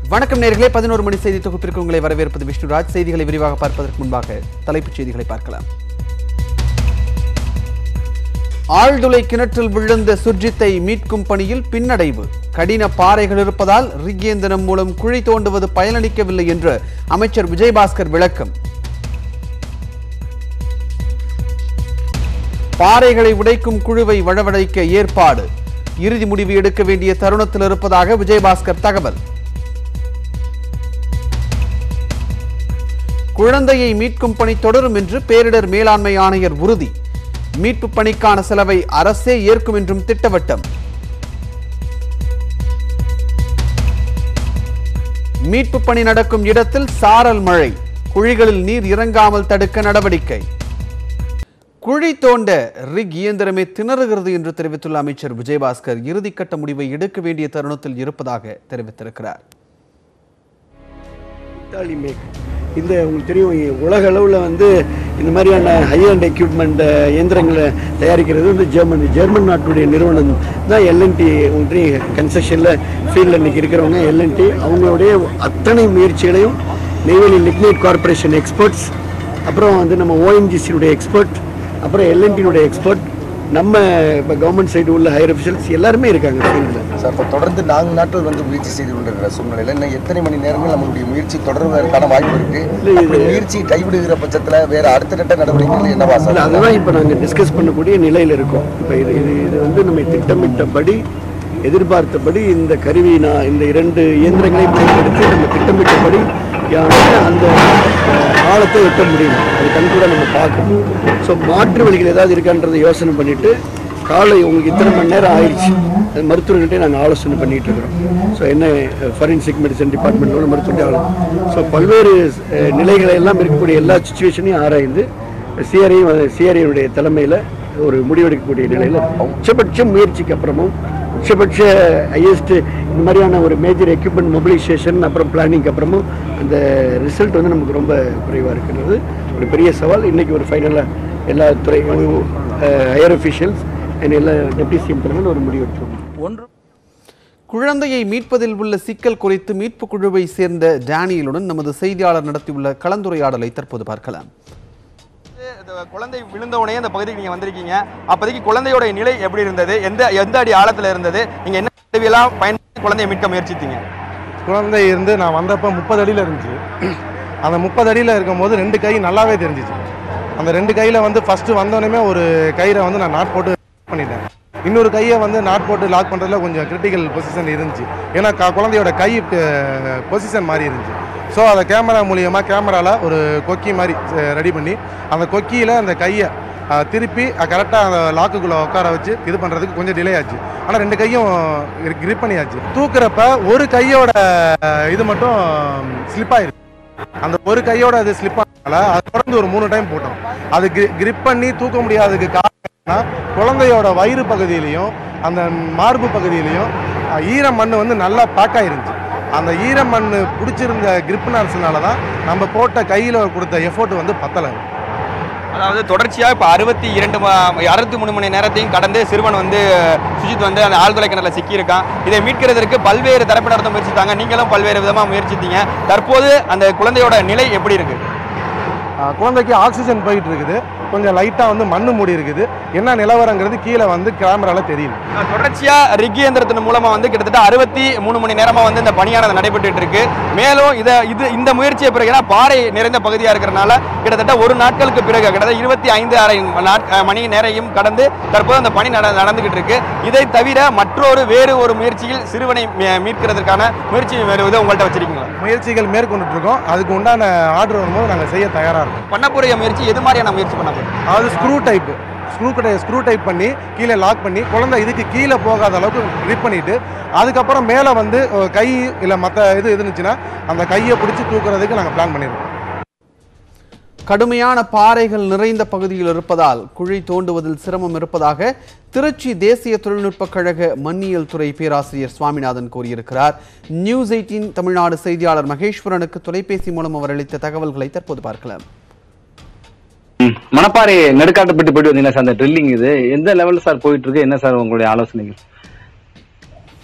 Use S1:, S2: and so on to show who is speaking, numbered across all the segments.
S1: வணக்கம் நேர்களே பதினோரு மணி செய்தி தொகுப்பிற்கு உங்களை வரவேற்பது விஷ்ணுராஜ் செய்திகளை விரிவாக பார்ப்பதற்கு முன்பாக தலைப்புச் செய்திகளை பார்க்கலாம் ஆழ்துளை கிணற்றில் விழுந்த சுர்ஜித்தை மீட்கும் பணியில் பின்னடைவு கடின பாறைகள் இருப்பதால் ரிக் மூலம் குழி தோண்டுவது பயனளிக்கவில்லை என்று அமைச்சர் விஜயபாஸ்கர் விளக்கம் பாறைகளை உடைக்கும் குழுவை வழவழைக்க ஏற்பாடு இறுதி முடிவு எடுக்க வேண்டிய தருணத்தில் இருப்பதாக விஜயபாஸ்கர் தகவல் குழந்தையை மீட்கும் பணி தொடரும் என்று பேரிடர் மேலாண்மை ஆணையர் உறுதி மீட்பு பணிக்கான செலவை அரசே ஏற்கும் என்றும் திட்டவட்டம் மீட்பு பணி நடக்கும் இடத்தில் சாரல் மழை குழிகளில் நீர் இறங்காமல் தடுக்க நடவடிக்கை குழி தோண்ட ரிக் இயந்திரமே திணறுகிறது என்று தெரிவித்துள்ள அமைச்சர் விஜயபாஸ்கர் இறுதிக்கட்ட முடிவை எடுக்க வேண்டிய தருணத்தில் இருப்பதாக தெரிவித்திருக்கிறார்
S2: இத்தாலி மேக் இந்த உங்களுக்கு தெரியும் உலக அளவில் வந்து இந்த மாதிரியான ஹை அண்ட் எக்யூப்மெண்ட் இயந்திரங்களை தயாரிக்கிறது வந்து ஜெர்மன் ஜெர்மன் நாட்டுடைய நிறுவனம் தான் எல்என்டி ஒன்றி கன்ஸ்ட்ரக்ஷனில் ஃபீல்டில் இன்னைக்கு இருக்கிறவங்க எல்என்டி அவங்களுடைய அத்தனை முயற்சிகளையும் நெய்வேலி லிக்னைட் கார்பரேஷன் எக்ஸ்பர்ட்ஸ் அப்புறம் வந்து நம்ம ஓஎன்ஜிசியுடைய எக்ஸ்பர்ட் அப்புறம் எல்என்டினுடைய எக்ஸ்பர்ட் நம்ம இப்போ கவர்மெண்ட் சைடு உள்ள ஹையர் அஃபிஷியல்ஸ் எல்லாருமே இருக்காங்க ஃபீல்டில்
S3: சார் இப்போ தொடர்ந்து நான்கு நாட்கள் வந்து முயற்சி செய்து கொண்டிருக்கிற சூழ்நிலையில் இன்னும் எத்தனை மணி நேரங்கள் நம்மளுடைய முயற்சி தொடர்வதற்கான வாய்ப்பு இருக்கு அப்படி முயற்சி கைவிடுகிற பட்சத்தில் வேற அடுத்த கட்ட நடவடிக்கைகள் என்னவா
S2: இல்ல,
S3: சார்
S2: அதுதான் இப்போ நாங்கள் டிஸ்கஸ் பண்ணக்கூடிய நிலையில் இருக்கோம் இப்போ இது இது இது வந்து நம்ம திட்டமிட்டபடி எதிர்பார்த்தபடி இந்த கருவி நான் இந்த இரண்டு இயந்திரங்களை பயன்படுத்தி நம்ம திட்டமிட்டபடி யான அந்த அஹ், ஆழத்தை எட்ட முடியும் அது கண்கூட நம்ம பார்க்கணும் ஸோ மாற்று வழிகள் ஏதாவது இருக்கான்றதை யோசனை பண்ணிட்டு காலை உங்களுக்கு இத்தனை மணி நேரம் ஆயிடுச்சு அது மருத்துவர்கிட்டே நாங்கள் ஆலோசனை பண்ணிட்டு இருக்கிறோம் ஸோ என்ன ஃபரென்சிக் மெடிசன் டிபார்ட்மெண்ட்டோட மருத்துவத்தை ஆலோசனை ஸோ பல்வேறு அஹ், நிலைகளை எல்லாம் இருக்கக்கூடிய எல்லா சுச்சுவேஷனையும் ஆராய்ந்து சிஆர்ஐயும் சிஆர்ஐயுடைய தலைமையில் ஒரு முடிவெடுக்கக்கூடிய நிலையில் உச்சபட்ச முயற்சிக்கு அப்புறமும் உச்சபட்ச ஹையஸ்ட் இந்த மாதிரியான ஒரு மேஜர் எக்யூப்மெண்ட் மொபிலைசேஷன் அப்புறம் பிளானிங்க்கு அப்புறமும் அந்த ரிசல்ட் வந்து நமக்கு ரொம்ப குறைவாக இருக்கிறது ஒரு பெரிய சவால் இன்னைக்கு ஒரு ஃபைனலாக எல்லா துறை ஹையர் அஃபிஷியல்ஸ் எல்லா டெப்டி சிஎம் தலைமையில் ஒரு முடிவெடுத்தோம்
S1: ஒன்று குழந்தையை மீட்பதில் உள்ள சிக்கல் குறித்து மீட்பு குழுவை சேர்ந்த டேனியலுடன் நமது செய்தியாளர் நடத்தியுள்ள கலந்துரையாடலை தற்போது பார்க்கலாம்
S4: இந்த குழந்தை விழுந்தவுடனே அந்த பகுதிக்கு நீங்க வந்திருக்கீங்க அப்போதைக்கு குழந்தையோட நிலை எப்படி இருந்தது எந்த எந்த அடி ஆழத்துல இருந்தது நீங்க என்ன உதவியெல்லாம் பயன்படுத்தி குழந்தையை மீட்க முயற்சித்தீங்க
S5: குழந்தை இருந்து நான் வந்தப்போ முப்பது அடியில் இருந்துச்சு அந்த முப்பது அடியில் இருக்கும்போது ரெண்டு கை நல்லாவே தெரிஞ்சிச்சு அந்த ரெண்டு கையில் வந்து ஃபஸ்ட்டு வந்தோடனே ஒரு கயிறை வந்து நான் நாட் போட்டு பண்ணிட்டேன் இன்னொரு கையை வந்து நாட் போட்டு லாக் பண்ணுறதுல கொஞ்சம் கிரிட்டிக்கல் பொசிஷன் இருந்துச்சு ஏன்னா க- குழந்தையோட கை பொசிஷன் மாதிரி இருந்துச்சு ஸோ அதை கேமரா மூலியமாக கேமராவில் ஒரு கொக்கி மாதிரி ரெடி பண்ணி அந்த கொக்கியில் அந்த கையை அஹ், திருப்பி கரெக்டாக அந்த லாக்குக்குள்ளே உட்கார வச்சு இது பண்ணுறதுக்கு கொஞ்சம் டிலே ஆச்சு ஆனால் ரெண்டு கையும் கிரிப் பண்ணியாச்சு தூக்குறப்ப ஒரு கையோட அஹ், இது மட்டும் ஸ்லிப் ஆயிருக்கு அந்த ஒரு கையோட அது ஸ்லிப் ஆனதால அது தொடர்ந்து ஒரு மூணு டைம் போட்டோம் அது கிரிப் பண்ணி தூக்க முடியாததுக்கு காரணம் என்னன்னா, குழந்தையோட வயிறு பகுதியிலையும் அந்த மார்பு பகுதியிலையும் அஹ், ஈர மண் வந்து நல்லா பேக் ஆயிருந்துச்சு அந்த ஈர மண் பிடிச்சிருந்த கிரிப் நர்ஸ்னால தான் நம்ம போட்ட கையில் கொடுத்த எஃபோர்ட் வந்து பத்தலை
S4: அதாவது தொடர்ச்சியா இப்ப அறுபத்தி இரண்டு அறுபத்தி மூணு மணி நேரத்தையும் கடந்து சிறுவன் வந்து சுஜித் வந்து அந்த ஆழ்துளை கிணறுல சிக்கியிருக்கான் இதை மீட்கிறதுக்கு பல்வேறு தரப்பினர்த்த முயற்சித்தாங்க நீங்களும் பல்வேறு விதமா முயற்சித்தீங்க தற்போது அந்த குழந்தையோட நிலை எப்படி இருக்கு
S5: ஆஹ் குழந்தைக்கு ஆக்சிஜன் போயிட்டு இருக்குது கொஞ்சம் லைட்டாக வந்து மண்ணு மூடி இருக்குது என்ன நிலவரங்கிறது கீழே வந்து கேமரால தெரியல
S4: தொடர்ச்சியா ரிக் இயந்திரத்தின் மூலமா வந்து கிட்டத்தட்ட அறுபத்தி மூணு மணி நேரமா வந்து இந்த பணியானது நடைபெற்றுட்டு இருக்கு மேலும் இத இது இந்த முயற்சியை பிறகு ஏன்னா பாறை நிறைந்த பகுதியா இருக்கிறனால கிட்டத்தட்ட ஒரு நாட்களுக்கு பிறகு கிட்டத்தட்ட இருபத்தி ஐந்து அரை நாட்- அஹ் மணி நேரையும் கடந்து தற்போது அந்த பணி நட- நடந்துகிட்டு இருக்கு இதை தவிர மற்றொரு வேறு ஒரு முயற்சியில் சிறுவனை மீ- மீட்கிறதுக்கான முயற்சி வேறு இதை உங்கள்கிட்ட வச்சிருக்கீங்களா
S5: முயற்சிகள் மேற்கொண்டுட்டு இருக்கோம் அதுக்கு உண்டான ஆர்டர் வரும்போது நாங்கள் செய்ய தயாராக இருக்கோம்
S4: பண்ண போறிய முயற்சி எது மாதிரியான முயற்சி பண்ண போறீங்க
S5: அதாவது ஸ்க்ரூ டைப் ஸ்க்ரூ கடை ஸ்க்ரூ டைப் பண்ணி கீழே லாக் பண்ணி குழந்தை இதுக்கு கீழே போகாத அளவுக்கு grip பண்ணிட்டு அதுக்கப்புறம் மேலே வந்து அஹ், கை இல்லை மற்ற இது இருந்துச்சுன்னா அந்த கையை பிடிச்சி தூக்குறதுக்கு நாங்கள் பிளான் பண்ணியிருக்கோம்
S1: கடுமையான பாறைகள் நிறைந்த பகுதியில் இருப்பதால் குழி தோண்டுவதில் சிரமம் இருப்பதாக திருச்சி தேசிய தொழில்நுட்பக் கழக மண்ணியல் துறை பேராசிரியர் சுவாமிநாதன் கூறியிருக்கிறார் நியூஸ் எயிட்டீன் தமிழ்நாடு செய்தியாளர் மகேஸ்வரனுக்கு தொலைபேசி மூலம் அவர் அளித்த தகவல்களை தற்போது பார்க்கலாம்
S6: ம். மணப்பாறை நெடுக்காட்டுப்பட்டு போயிட்டு வந்தீங்கன்னா சார் அந்த ட்ரில்லிங் இது எந்த லெவலில் சார் போயிட்டு இருக்கு என்ன சார் உங்களுடைய ஆலோசனைகள்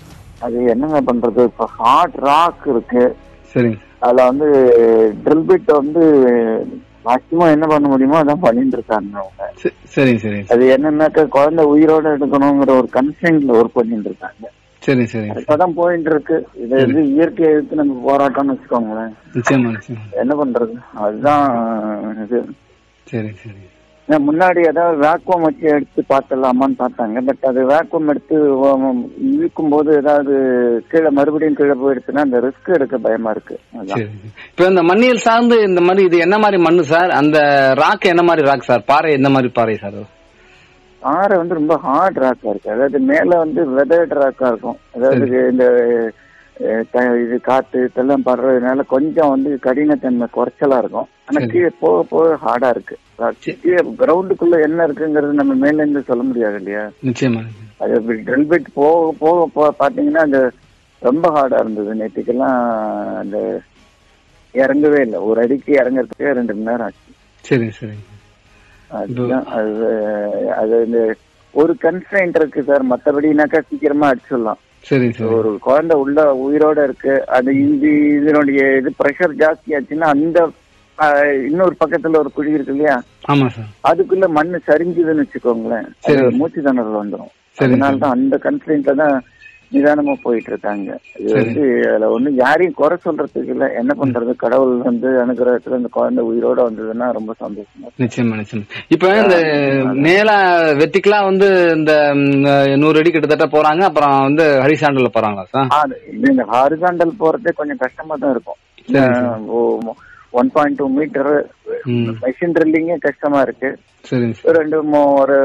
S7: அது என்னங்க பண்றது இப்போ ஹார்ட் ராக் இருக்கு
S6: சரிங்க
S7: அதுல வந்து ட்ரில் பிட் வந்து மேக்சிமம் என்ன பண்ண முடியுமோ அதான் பண்ணிட்டு இருக்காங்க அவங்க
S6: சரி- சரிங்க சரிங்க
S7: அது என்னன்னாக்க குழந்தை உயிரோட எடுக்கணுங்கிற ஒரு கன்ஸ்டன்ட்ல ஒர்க் பண்ணிட்டு இருக்காங்க
S6: சரிங்க சரிங்க
S7: இப்பதான் போயிட்டு இருக்கு இது வந்து இயற்கை எதிர்த்து நம்ம போராட்டம்னு வச்சுக்கோங்களேன்
S6: நிச்சயமா நிச்சயமா
S7: என்ன பண்றது அதுதான் இது
S6: சரிங்க சரிங்க
S7: நான் முன்னாடி ஏதாவது வேக்குவம் வச்சு எடுத்து பார்த்தலாமான்னு பார்த்தாங்க பட் அது வேக்குவம் எடுத்து இழுக்கும் போது ஏதாவது கீழே மறுபடியும் கீழே போயிடுச்சுன்னா அந்த ரிஸ்க் எடுக்க பயமா இருக்கு அதான்
S6: சரி இப்போ இந்த மண்ணியல் சார்ந்து இந்த மாதிரி இது என்ன மாதிரி மண்ணு சார் அந்த ராக் என்ன மாதிரி ராக் சார் பாறை என்ன மாதிரி பாறை சார் அது?
S7: பாறை வந்து ரொம்ப ஹார்ட் ராக்கா இருக்கு அதாவது மேல வந்து வெதர்ட் ராக்கா இருக்கும் அதாவது இந்த அஹ், த- இது காத்து இதெல்லாம் படுறதுனால கொஞ்சம் வந்து கடினத்தன்மை குறைச்சலா இருக்கும் ஆனா
S6: சரி.
S7: கீழே போக போக ஹார்டா இருக்கு கீழே கிரவுண்டுக்குள்ள என்ன இருக்குங்கிறது நம்ம மேல இருந்து சொல்ல முடியாது இல்லையா
S6: நிச்சயமா
S7: அது ட்ரில் பிட் போக போக போக பாத்தீங்கன்னா அந்த ரொம்ப ஹார்டா இருந்தது நேற்றுக்கெல்லாம் அந்த இறங்கவே இல்லை ஒரு அடிக்கு இறங்குறதுக்கே ரெண்டு மணி நேரம் ஆச்சு
S6: சரிங்க சரிங்க
S7: அதுதான் அது அது இந்த ஒரு கன்ஸ்ட்ரைண்ட் இருக்கு சார் மத்தபடினாக்கா சீக்கிரமா அடிச்சிடலாம்
S6: சரிங்க சார்
S7: ஒரு குழந்தை உள்ள உயிரோட இருக்கு அது இது இதனுடைய இது ப்ரெஷர் ஜாஸ்தி ஆச்சுன்னா அந்த ஆஹ், இன்னொரு பக்கத்துல ஒரு குழி இருக்கு இல்லையா
S6: ஆமா சார்
S7: அதுக்குள்ள மண்ணு சரிஞ்சுதுன்னு வச்சுக்கோங்களேன் அது
S6: சரி.
S7: மூச்சு திணறல் வந்துடும்
S6: சரி,
S7: அதனால தான் அந்த கன்ஸ்ட்ரெயின்ட்ல தான் நிதானமா போயிட்டு இருக்காங்க இது
S6: சரி.
S7: வந்து அதுல ஒண்ணு யாரையும் குறை சொல்றதுக்கு இல்ல என்ன பண்றது கடவுள் வந்து அனுகிரகத்துல இந்த குழந்தை உயிரோட வந்ததுன்னா ரொம்ப சந்தோஷமா இருக்கு.
S6: நிச்சயமா நிச்சயமா இப்ப இந்த மேல வெட்டிக்கலா வந்து இந்த ம், நூறு அடி கிட்டத்தட்ட போறாங்க அப்புறம் வந்து ஹரிசாண்டல்ல போறாங்களா சார்
S7: ஆ, இது இந்த ஹாரிசாண்டல் போறதே கொஞ்சம் கஷ்டமா தான் இருக்கும்
S6: சரி,
S7: ஒன் பாயிண்ட் டூ மீட்டர்
S6: ம்
S7: மெஷின் ட்ரில்லிங்கே கஷ்டமா இருக்கு
S6: சரிங்க சார்
S7: ரெண்டு மூ- ஒரு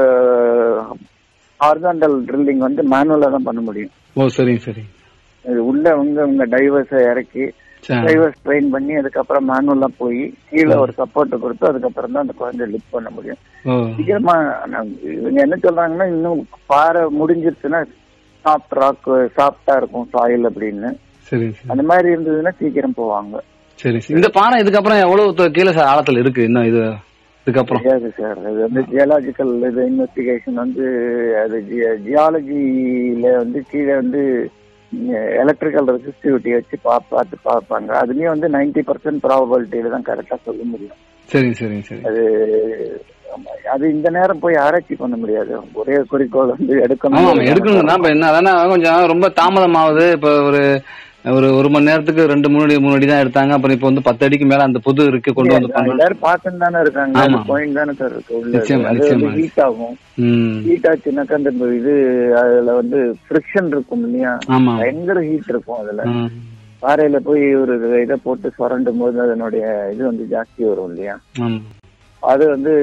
S7: ஹாரிசாண்டல் ட்ரில்லிங் வந்து மேனுவலா தான் பண்ண முடியும்
S6: ஓ சரிங்க சரிங்க
S7: இது உள்ள உங்க உங்க டைவர்ஸை இறக்கி
S6: சரி
S7: டைவர்ஸ் ட்ரெயின் பண்ணி அதுக்கப்புறம் மேனுவலா போய் கீழே ஒரு சப்போர்ட் கொடுத்து அதுக்கப்புறம் தான் அந்த குழந்தைய லிஃப்ட் பண்ண முடியும்
S6: ஓ
S7: சீக்கிரமா நான் இவங்க என்ன சொல்றாங்கன்னா இன்னும் பாறை முடிஞ்சிருச்சுன்னா சாஃப்ட் ராக் சாஃப்டா இருக்கும் சாயில் அப்படின்னு
S6: சரிங்க சார்
S7: அந்த மாதிரி இருந்ததுன்னா சீக்கிரம் போவாங்க
S6: சரி சார் இந்த பாறை இதுக்கப்புறம் எவ்வளவு த- கீழே சார் ஆழத்துல இருக்கு இன்னும் இது இதுக்கப்புறம்
S7: தெரியாது சார் அது வந்து ஜியாலஜிக்கல் இது இன்வெஸ்டிகேஷன் வந்து அது ஜியாலஜியில வந்து கீழே வந்து எலக்ட்ரிக்கல் ரெசிஸ்டிவிட்டி வச்சு பா பார்த்து பார்ப்பாங்க அதுலயும் வந்து நைன்டி பர்சன்ட் ப்ராபபிலிட்டியில தான் கரெக்டா சொல்ல முடியும்
S6: சரிங்க சரிங்க சரி
S7: அது ஆமா, அது இந்த நேரம் போய் ஆராய்ச்சி பண்ண முடியாது ஒரே குறிக்கோள் வந்து
S6: ஆமா
S7: எடுக்கணும்
S6: ஆமா எடுக்கணும் தான் இப்ப என்ன அதானே கொஞ்சம் ரொம்ப தாமதமாகுது இப்ப ஒரு ஒரு ஒரு மணி நேரத்துக்கு ரெண்டு மூணு அடி மூணு அடி தான் எடுத்தாங்க அப்புறம் இப்ப வந்து பத்து அடிக்கு மேல அந்த புது இருக்கு கொண்டு வந்து பண்ணணும்
S7: எல்லாரும் பார்த்துன்னு தானே இருக்காங்க
S6: ஆமா.
S7: பாயிண்ட் தானே சார் இருக்கு உள்ள
S6: நிச்சயமா,
S7: அது
S6: நிச்சயமா.
S7: ஹீட் ஆகும்
S6: ம்
S7: ஹீட் ஆச்சுனாக்கா அந்த இது அதுல வந்து ஃப்ரிக்ஷன் இருக்கும் இல்லையா
S6: ஆமா
S7: பயங்கர ஹீட் இருக்கும் அதுல
S6: ஆ.
S7: பாறையில போய் ஒரு இதை போட்டு சுரண்டும் போது அதனுடைய இது வந்து ஜாஸ்தி வரும் இல்லையா
S6: ஆமா
S7: அது வந்து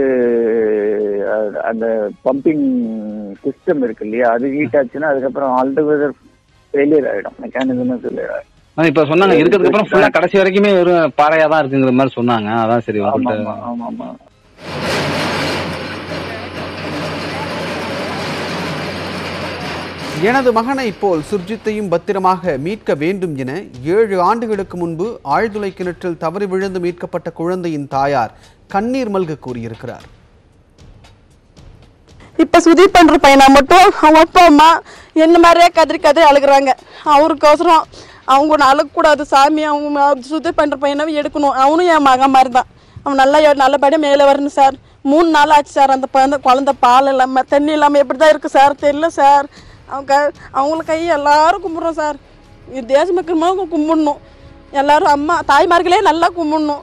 S7: அஹ், அந்த பம்பிங் சிஸ்டம் இருக்கு இல்லையா அது ஹீட் ஆச்சுன்னா அதுக்கப்புறம் ஆல்டுகெதர் ஃபெயிலியர் ஆயிடும் மெக்கானிசம் ஃபெயிலியர் ஆயிடும்
S6: ஆனா இப்ப சொன்னாங்க இருக்கிறதுக்கு அப்புறம் ஃபுல்லா கடைசி வரைக்குமே ஒரு பாறையா தான் இருக்குங்கிற மாதிரி சொன்னாங்க அதான் சரி
S7: ஆமா
S6: உங்கள்கிட்ட
S7: ஆமா ஆமா ஆமா
S1: எனது மகனைப் போல் சுர்ஜித்தையும் பத்திரமாக மீட்க வேண்டும் என ஏழு ஆண்டுகளுக்கு முன்பு ஆழ்துளை கிணற்றில் தவறி விழுந்து மீட்கப்பட்ட குழந்தையின் தாயார் கண்ணீர் மல்க கூறியிருக்கிறார்
S8: இப்ப சுதீப் பண்ற பையனா மட்டும் அவன் அப்பா அம்மா என்ன மாதிரியே கதறி கதறி அழுகுறாங்க அவருக்கோசரம் அவங்க ஒன்று அழக்கூடாது சாமி அவங்க சுதீப் பண்ற பையனாவே எடுக்கணும் அவனும் என் மகன் மாதிரி தான் அவன் நல்லா எ- நல்லபடியாக மேலே வரணும் சார் மூணு நாள் ஆச்சு சார் அந்த குழந்தை குழந்தை பால் இல்லாமல் தண்ணி இல்லாமல் எப்படி தான் இருக்குது சார் தெரியல சார் அவங்க அவங்கள கை எல்லாரும் கும்பிட்றோம் சார் இது தேச மக்கள் மூலம் கும்பிடணும் எல்லாரும் அம்மா தாய்மார்களே நல்லா கும்பிடணும்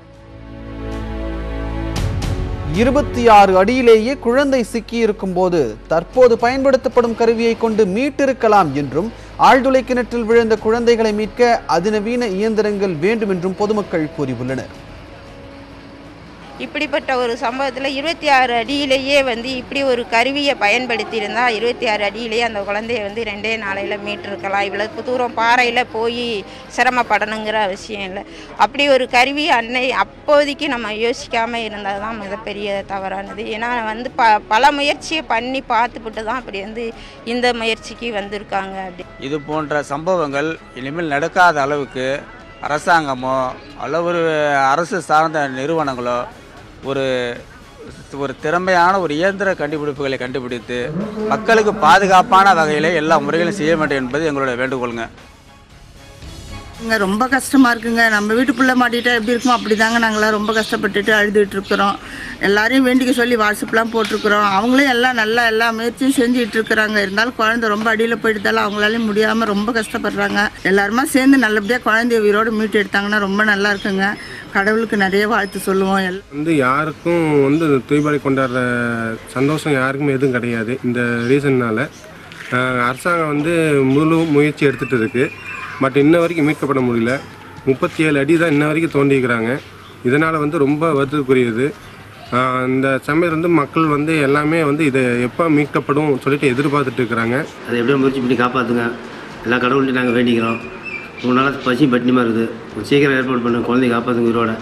S1: இருபத்தி ஆறு அடியிலேயே குழந்தை சிக்கியிருக்கும் போது தற்போது பயன்படுத்தப்படும் கருவியை கொண்டு மீட்டிருக்கலாம் என்றும் ஆழ்துளை கிணற்றில் விழுந்த குழந்தைகளை மீட்க அதிநவீன இயந்திரங்கள் வேண்டும் என்றும் பொதுமக்கள் கூறியுள்ளனர்
S9: இப்படிப்பட்ட ஒரு சம்பவத்தில் இருபத்தி ஆறு அடியிலேயே வந்து இப்படி ஒரு கருவியை பயன்படுத்தி இருந்தால் இருபத்தி ஆறு அடியிலேயே அந்த குழந்தைய வந்து ரெண்டே நாளையில் மீட்டிருக்கலாம் இவ்வளவு தூரம் பாறையில் போய் சிரமப்படணுங்கிற அவசியம் இல்லை அப்படி ஒரு கருவி அன்னை அப்போதைக்கு நம்ம யோசிக்காமல் இருந்தது தான் மிகப்பெரிய தவறானது ஏன்னா வந்து ப பல முயற்சியை பண்ணி பார்த்துப்புட்டு தான் அப்படி வந்து இந்த முயற்சிக்கு வந்திருக்காங்க அப்படி
S10: இது போன்ற சம்பவங்கள் இனிமேல் நடக்காத அளவுக்கு அரசாங்கமோ அல்ல ஒரு அரசு சார்ந்த நிறுவனங்களோ ஒரு ஒரு திறமையான ஒரு இயந்திர கண்டுபிடிப்புகளை கண்டுபிடித்து மக்களுக்கு பாதுகாப்பான வகையில் எல்லா முறைகளும் செய்ய வேண்டும் என்பது எங்களுடைய வேண்டுகோளுங்க
S11: இங்க ரொம்ப கஷ்டமா இருக்குங்க நம்ம வீட்டுக்குள்ள மாட்டிட்டா எப்படி இருக்குமோ அப்படிதாங்க நாங்களாம் ரொம்ப கஷ்டப்பட்டுட்டு அழுதுட்டு இருக்கிறோம் எல்லாரையும் வேண்டிக்க சொல்லி வாட்ஸ்அப்லாம் போட்டிருக்கிறோம் அவங்களே எல்லாம் நல்லா எல்லா முயற்சியும் செஞ்சுட்டு இருக்கிறாங்க இருந்தாலும் குழந்தை ரொம்ப அடியில் போயிட்டதால அவங்களாலையும் முடியாம ரொம்ப கஷ்டப்படுறாங்க எல்லாருமா சேர்ந்து நல்லபடியாக குழந்தைய உயிரோடு மீட்டு எடுத்தாங்கன்னா ரொம்ப நல்லா இருக்குங்க கடவுளுக்கு நிறைய வாழ்த்து சொல்லுவோம் எல்லாம்
S12: வந்து யாருக்கும் வந்து தீபாவளி கொண்டாடுற சந்தோஷம் யாருக்குமே எதுவும் கிடையாது இந்த ரீசன்னால அரசாங்கம் வந்து முழு முயற்சி எடுத்துகிட்டு இருக்கு பட் இன்ன வரைக்கும் மீட்கப்பட முடியல முப்பத்தி ஏழு அடி தான் இன்ன வரைக்கும் தோண்டிக்கிறாங்க இதனால் வந்து ரொம்ப வருத்தத்துக்குரியது ஆஹ் இந்த சமயத்தில் வந்து மக்கள் வந்து எல்லாமே வந்து இதை எப்போ மீட்கப்படும் சொல்லிட்டு எதிர்பார்த்துட்டு இருக்கிறாங்க
S13: அதை எப்படியோ முயற்சி பண்ணி காப்பாற்றுங்க எல்லா கடவுள்கிட்டையும் நாங்கள் வேண்டிக்கிறோம் மூணு நாளாக பசி பட்டினிமா இருக்குது கொஞ்சம் சீக்கிரம் ஏற்பாடு பண்ணுங்க குழந்தைய காப்பாற்றுங்க உயிரோட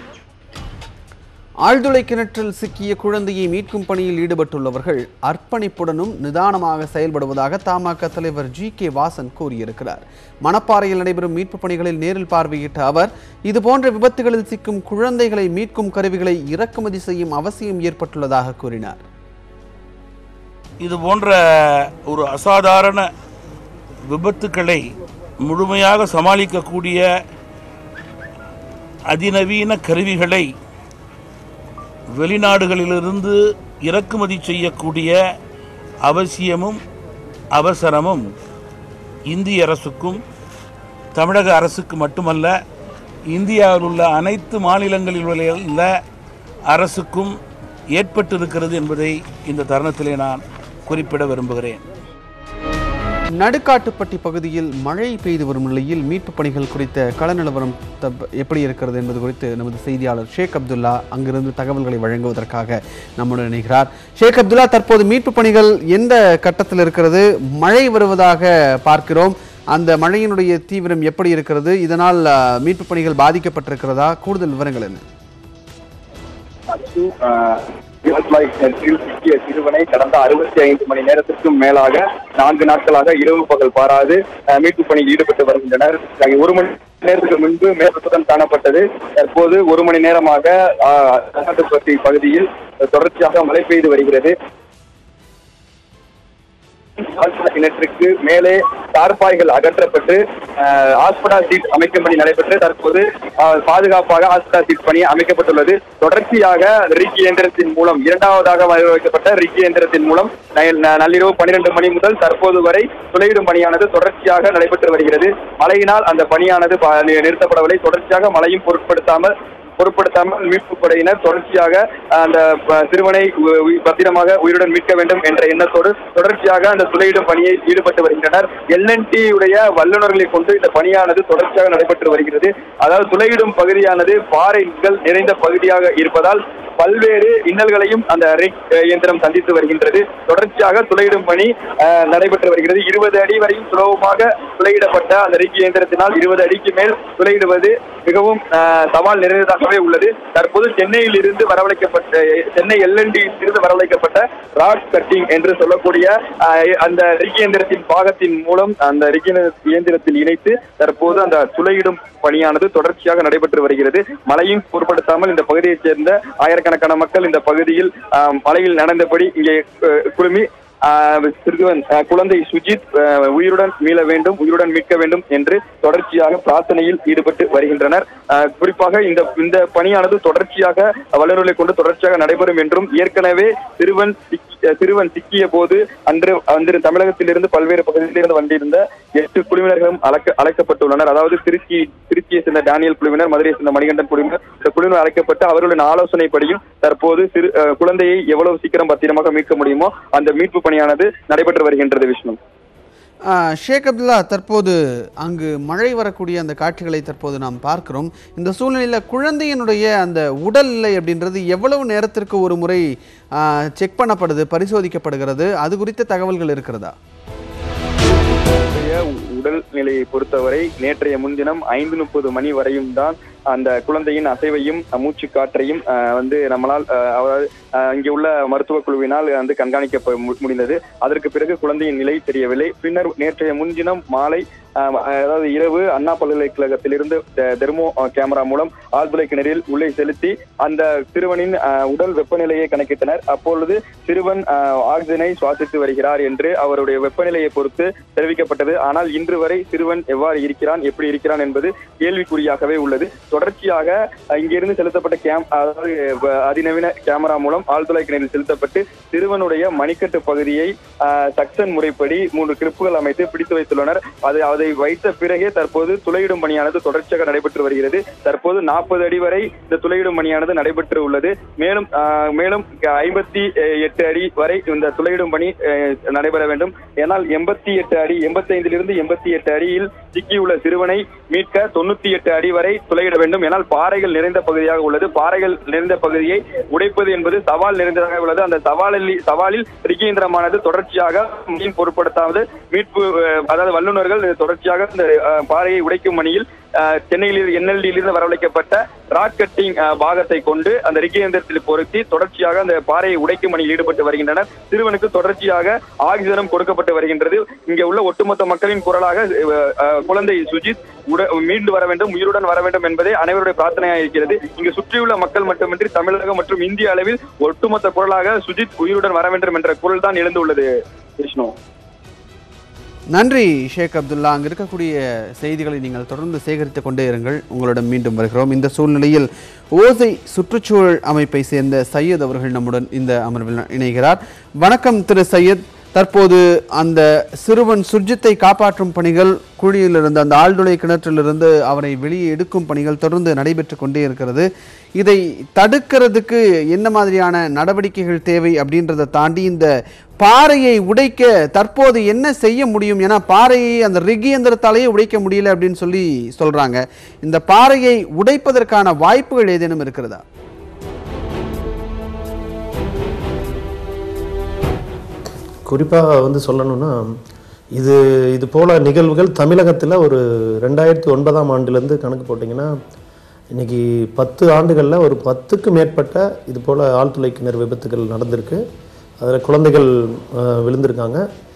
S1: ஆழ்துளை கிணற்றில் சிக்கிய குழந்தையை மீட்கும் பணியில் ஈடுபட்டுள்ளவர்கள் அர்ப்பணிப்புடனும் நிதானமாக செயல்படுவதாக தமாக தலைவர் ஜி கே வாசன் கூறியிருக்கிறார் மணப்பாறையில் நடைபெறும் மீட்பு பணிகளில் நேரில் பார்வையிட்ட அவர் இதுபோன்ற விபத்துகளில் சிக்கும் குழந்தைகளை மீட்கும் கருவிகளை இறக்குமதி செய்யும் அவசியம் ஏற்பட்டுள்ளதாக கூறினார்
S14: இது போன்ற ஒரு அசாதாரண விபத்துக்களை முழுமையாக சமாளிக்கக்கூடிய அதிநவீன கருவிகளை வெளிநாடுகளிலிருந்து இறக்குமதி செய்யக்கூடிய அவசியமும் அவசரமும் இந்திய அரசுக்கும் தமிழக அரசுக்கு மட்டுமல்ல இந்தியாவில் உள்ள அனைத்து மாநிலங்களில் உள்ள அரசுக்கும் ஏற்பட்டிருக்கிறது என்பதை இந்த தருணத்திலே நான் குறிப்பிட விரும்புகிறேன்
S1: நடுக்காட்டுப்பட்டி பகுதியில் மழை பெய்து வரும் நிலையில் மீட்பு பணிகள் குறித்த கள நிலவரம் தப்- எப்படி இருக்கிறது என்பது குறித்து நமது செய்தியாளர் ஷேக் அப்துல்லா அங்கிருந்து தகவல்களை வழங்குவதற்காக நம்முடன் இணைகிறார் ஷேக் அப்துல்லா தற்போது மீட்பு பணிகள் எந்த கட்டத்தில் இருக்கிறது மழை வருவதாக பார்க்கிறோம் அந்த மழையினுடைய தீவிரம் எப்படி இருக்கிறது இதனால் அஹ், மீட்பு பணிகள் பாதிக்கப்பட்டிருக்கிறதா கூடுதல் விவரங்கள் என்ன
S15: விவசாய கிணற்றில் சிக்கிய சிறுவனை கடந்த அறுபத்தி ஐந்து மணி நேரத்திற்கும் மேலாக நான்கு நாட்களாக இரவு பகல் பாராது அஹ், மீட்புப் பணியில் ஈடுபட்டு வருகின்றனர் அஹ், ஒரு மணி நேரத்துக்கு முன்பு மேற்பட்டுடன் காணப்பட்டது தற்போது ஒரு மணி நேரமாக அஹ், கர்நாடகப்பட்டி பகுதியில் தொடர்ச்சியாக மழை பெய்து வருகிறது ஆழ்துளை கிணற்றுக்கு மேலே தார்பாய்கள் அகற்றப்பட்டு அஹ், ஆஸ்படா சீட் அமைக்கும் பணி நடைபெற்று தற்போது அஹ், பாதுகாப்பாக ஆஸ்படா சீட் பணி அமைக்கப்பட்டுள்ளது தொடர்ச்சியாக ரிக் இயந்திரத்தின் மூலம் இரண்டாவதாக வைக்கப்பட்ட ரிக் இயந்திரத்தின் மூலம் நை- ந- நள்ளிரவு பன்னிரண்டு மணி முதல் தற்போது வரை துளையிடும் பணியானது தொடர்ச்சியாக நடைபெற்று வருகிறது மழையினால் அந்த பணியானது ப- நிறுத்தப்படவில்லை தொடர்ச்சியாக மழையும் பொருட்படுத்தாமல் பொருட்படுத்தாமல் மீட்பு படையினர் தொடர்ச்சியாக அந்த ப- சிறுவனை உ- உ- பத்திரமாக உயிருடன் மீட்க வேண்டும் என்ற எண்ணத்தோடு தொடர்ச்சியாக அந்த துளையிடும் பணியை ஈடுபட்டு வருகின்றனர் எல்என்டி உடைய வல்லுநர்களை கொண்டு இந்த பணியானது தொடர்ச்சியாக நடைபெற்று வருகிறது அதாவது துளையிடும் பகுதியானது பாறைகள் நிறைந்த பகுதியாக இருப்பதால் பல்வேறு இன்னல்களையும் அந்த ரிக் அஹ், இயந்திரம் சந்தித்து வருகின்றது தொடர்ச்சியாக துளையிடும் பணி அஹ், நடைபெற்று வருகிறது இருபது அடி வரையும் சுலபமாக துளையிடப்பட்ட அந்த ரிக் இயந்திரத்தினால் இருபது அடிக்கு மேல் துளையிடுவது மிகவும் அஹ், சவால் நிறைந்ததாகவே உள்ளது தற்போது சென்னையில் இருந்து வரவழைக்கப்பட்ட சென்னை எல்என்டி இருந்து வரவழைக்கப்பட்ட ராக் கட்டிங் என்று சொல்லக்கூடிய அஹ், அந்த ரிக் இயந்திரத்தின் பாகத்தின் மூலம் அந்த ரிக் இயந்திரத்தில் இணைத்து தற்போது அந்த துளையிடும் பணியானது தொடர்ச்சியாக நடைபெற்று வருகிறது மழையும் பொருட்படுத்தாமல் இந்த பகுதியைச் சேர்ந்த ஆயிரக்கணக்கான மக்கள் இந்த பகுதியில் ஆஹ், மழையில் நடந்தபடி இங்கே அஹ், குழுமி ஆஹ், சிறுவன் ஆஹ், குழந்தை சுஜித் ஆஹ், உயிருடன் மீள வேண்டும் உயிருடன் மீட்க வேண்டும் என்று தொடர்ச்சியாக பிரார்த்தனையில் ஈடுபட்டு வருகின்றனர் ஆஹ், குறிப்பாக இந்த இந்த பணியானது தொடர்ச்சியாக வல்லுநர்களை கொண்டு தொடர்ச்சியாக நடைபெறும் என்றும் ஏற்கனவே சிறுவன் சிக்கி- சிறுவன் சிக்கிய போது அன்று அன்று தமிழகத்திலிருந்து பல்வேறு பகுதிகளிலிருந்து வந்திருந்த எட்டு குழுவினர்களும் அழைக்க அழைக்கப்பட்டுள்ளனர் அதாவது திருச்சி திருச்சியை சேர்ந்த டேனியல் குழுவினர் மதுரையை சேர்ந்த மணிகண்டன் குழுவினர் இந்த குழுவினர் அழைக்கப்பட்டு அவர்களின் ஆலோசனைப்படியும் தற்போது சிறு அஹ், குழந்தையை எவ்வளவு சீக்கிரம் பத்திரமாக மீட்க முடியுமோ அந்த மீட்பு பணியானது நடைபெற்று வருகின்றது விஷ்ணு
S1: ஆஹ், ஷேக் அப்துல்லா தற்போது அங்கு மழை வரக்கூடிய அந்த காட்சிகளை தற்போது நாம் பார்க்கிறோம் இந்த சூழ்நிலையில் குழந்தையினுடைய அந்த உடல்நிலை அப்படின்றது எவ்வளவு நேரத்திற்கு ஒரு முறை செக் பண்ணப்படுது பரிசோதிக்கப்படுகிறது அது குறித்த தகவல்கள் இருக்கிறதா
S15: அவருடைய உடல் நிலையை பொறுத்தவரை நேற்றைய முன்தினம் ஐந்து முப்பது மணி வரையும் தான் அந்த குழந்தையின் அசைவையும் மூச்சு காற்றையும் அஹ், வந்து நம்மளால் அஹ், அதாவது அஹ், இங்கே உள்ள மருத்துவ குழுவினால் வந்து கண்காணிக்க மு- முடிந்தது அதற்கு பிறகு குழந்தையின் நிலை தெரியவில்லை பின்னர் நேற்றைய முன்தினம் மாலை அஹ், அதாவது இரவு அண்ணா பல்கலைக்கழகத்திலிருந்து தெ- தெர்மோ அஹ், கேமரா மூலம் ஆழ்துளை கிணறில் உள்ளே செலுத்தி அந்த சிறுவனின் அஹ், உடல் வெப்பநிலையை கணக்கிட்டனர் அப்பொழுது சிறுவன் அஹ், ஆக்சிஜனை சுவாசித்து வருகிறார் என்று அவருடைய வெப்பநிலையை பொறுத்து தெரிவிக்கப்பட்டது ஆனால் இன்று வரை சிறுவன் எவ்வாறு இருக்கிறான் எப்படி இருக்கிறான் என்பது கேள்விக்குறியாகவே உள்ளது தொடர்ச்சியாக அஹ், இங்கிருந்து செலுத்தப்பட்ட கேம் அதாவது வ- அதிநவீன கேமரா மூலம் ஆழ்துளை கிணறில் செலுத்தப்பட்டு சிறுவனுடைய மணிக்கட்டு பகுதியை சக்சன் முறைப்படி மூன்று கிளிப்புகள் அமைத்து பிடித்து வைத்துள்ளனர் அது அதை வைத்த பிறகே தற்போது துளையிடும் பணியானது தொடர்ச்சியாக நடைபெற்று வருகிறது தற்போது நாற்பது அடி வரை இந்த துளையிடும் பணியானது நடைபெற்று உள்ளது மேலும் அஹ், மேலும் ஐம்பத்தி எட்டு அடி வரை இந்த துளையிடும் பணி அஹ், நடைபெற வேண்டும் ஏனால் எண்பத்தி எட்டு அடி எண்பத்தி ஐந்திலிருந்து எண்பத்தி எட்டு அடியில் சிக்கியுள்ள சிறுவனை மீட்க தொண்ணூத்தி எட்டு அடி வரை துளையிட வேண்டும் ஏனால் பாறைகள் நிறைந்த பகுதியாக உள்ளது பாறைகள் நிறைந்த பகுதியை உடைப்பது என்பது சவால் நிறைந்ததாக உள்ளது அந்த சவாலில் சவாலில் ரிகேந்திரமானது தொடர்ச்சியாக மீன் பொருட்படுத்தாமல் மீட்பு அஹ், அதாவது வல்லுநர்கள் தொடர்ச்சியாக இந்த அஹ், பாறையை உடைக்கும் பணியில் அஹ், சென்னையில் என்எல்டியிலிருந்து வரவழைக்கப்பட்ட ராக் கட்டிங் அஹ், பாகத்தை கொண்டு அந்த ரிகேந்திரத்தில் பொருத்தி தொடர்ச்சியாக அந்த பாறையை உடைக்கும் பணியில் ஈடுபட்டு வருகின்றனர் சிறுவனுக்கு தொடர்ச்சியாக ஆக்சிஜனும் கொடுக்கப்பட்டு வருகின்றது இங்கே உள்ள ஒட்டுமொத்த மக்களின் குரலாக அஹ், அஹ், குழந்தை சுஜித் உட மீண்டு வர வேண்டும் உயிருடன் வர வேண்டும் என்பதே அனைவருடைய பிரார்த்தனையாக இருக்கிறது இங்கு சுற்றியுள்ள மக்கள் மட்டுமின்றி தமிழகம் மற்றும் இந்திய அளவில் ஒட்டுமொத்த குரலாக சுஜித் உயிருடன் வர வேண்டும் என்ற குரல் தான் எழுந்துள்ளது விஷ்ணு
S1: நன்றி ஷேக் அப்துல்லா அங்கு இருக்கக்கூடிய செய்திகளை நீங்கள் தொடர்ந்து சேகரித்துக் கொண்டே இருங்கள் உங்களிடம் மீண்டும் வருகிறோம் இந்த சூழ்நிலையில் ஓசை சுற்றுச்சூழல் அமைப்பை சேர்ந்த சையத் அவர்கள் நம்முடன் இந்த அமர்வில் இணைகிறார் வணக்கம் திரு சையத் தற்போது அந்த சிறுவன் சுர்ஜித்தை காப்பாற்றும் பணிகள் குழியிலிருந்து அந்த ஆழ்துளை கிணற்றிலிருந்து அவரை வெளியே எடுக்கும் பணிகள் தொடர்ந்து நடைபெற்று கொண்டே இருக்கிறது இதை தடுக்கிறதுக்கு என்ன மாதிரியான நடவடிக்கைகள் தேவை அப்படின்றத தாண்டி இந்த பாறையை உடைக்க தற்போது என்ன செய்ய முடியும் ஏன்னா பாறையை அந்த ரிக் இயந்திரத்தாலேயே உடைக்க முடியல அப்படின்னு சொல்லி சொல்றாங்க இந்த பாறையை உடைப்பதற்கான வாய்ப்புகள் ஏதேனும் இருக்கிறதா
S16: குறிப்பாக வந்து சொல்லணும்னா இது இது போல நிகழ்வுகள் தமிழகத்தில் ஒரு ரெண்டாயிரத்தி ஒன்பதாம் ஆண்டுலேருந்து கணக்கு போட்டிங்கன்னா இன்னைக்கு பத்து ஆண்டுகளில் ஒரு பத்துக்கு மேற்பட்ட இது போல் ஆழ்துளை கிணறு விபத்துகள் நடந்திருக்கு அதில் குழந்தைகள் அஹ், விழுந்திருக்காங்க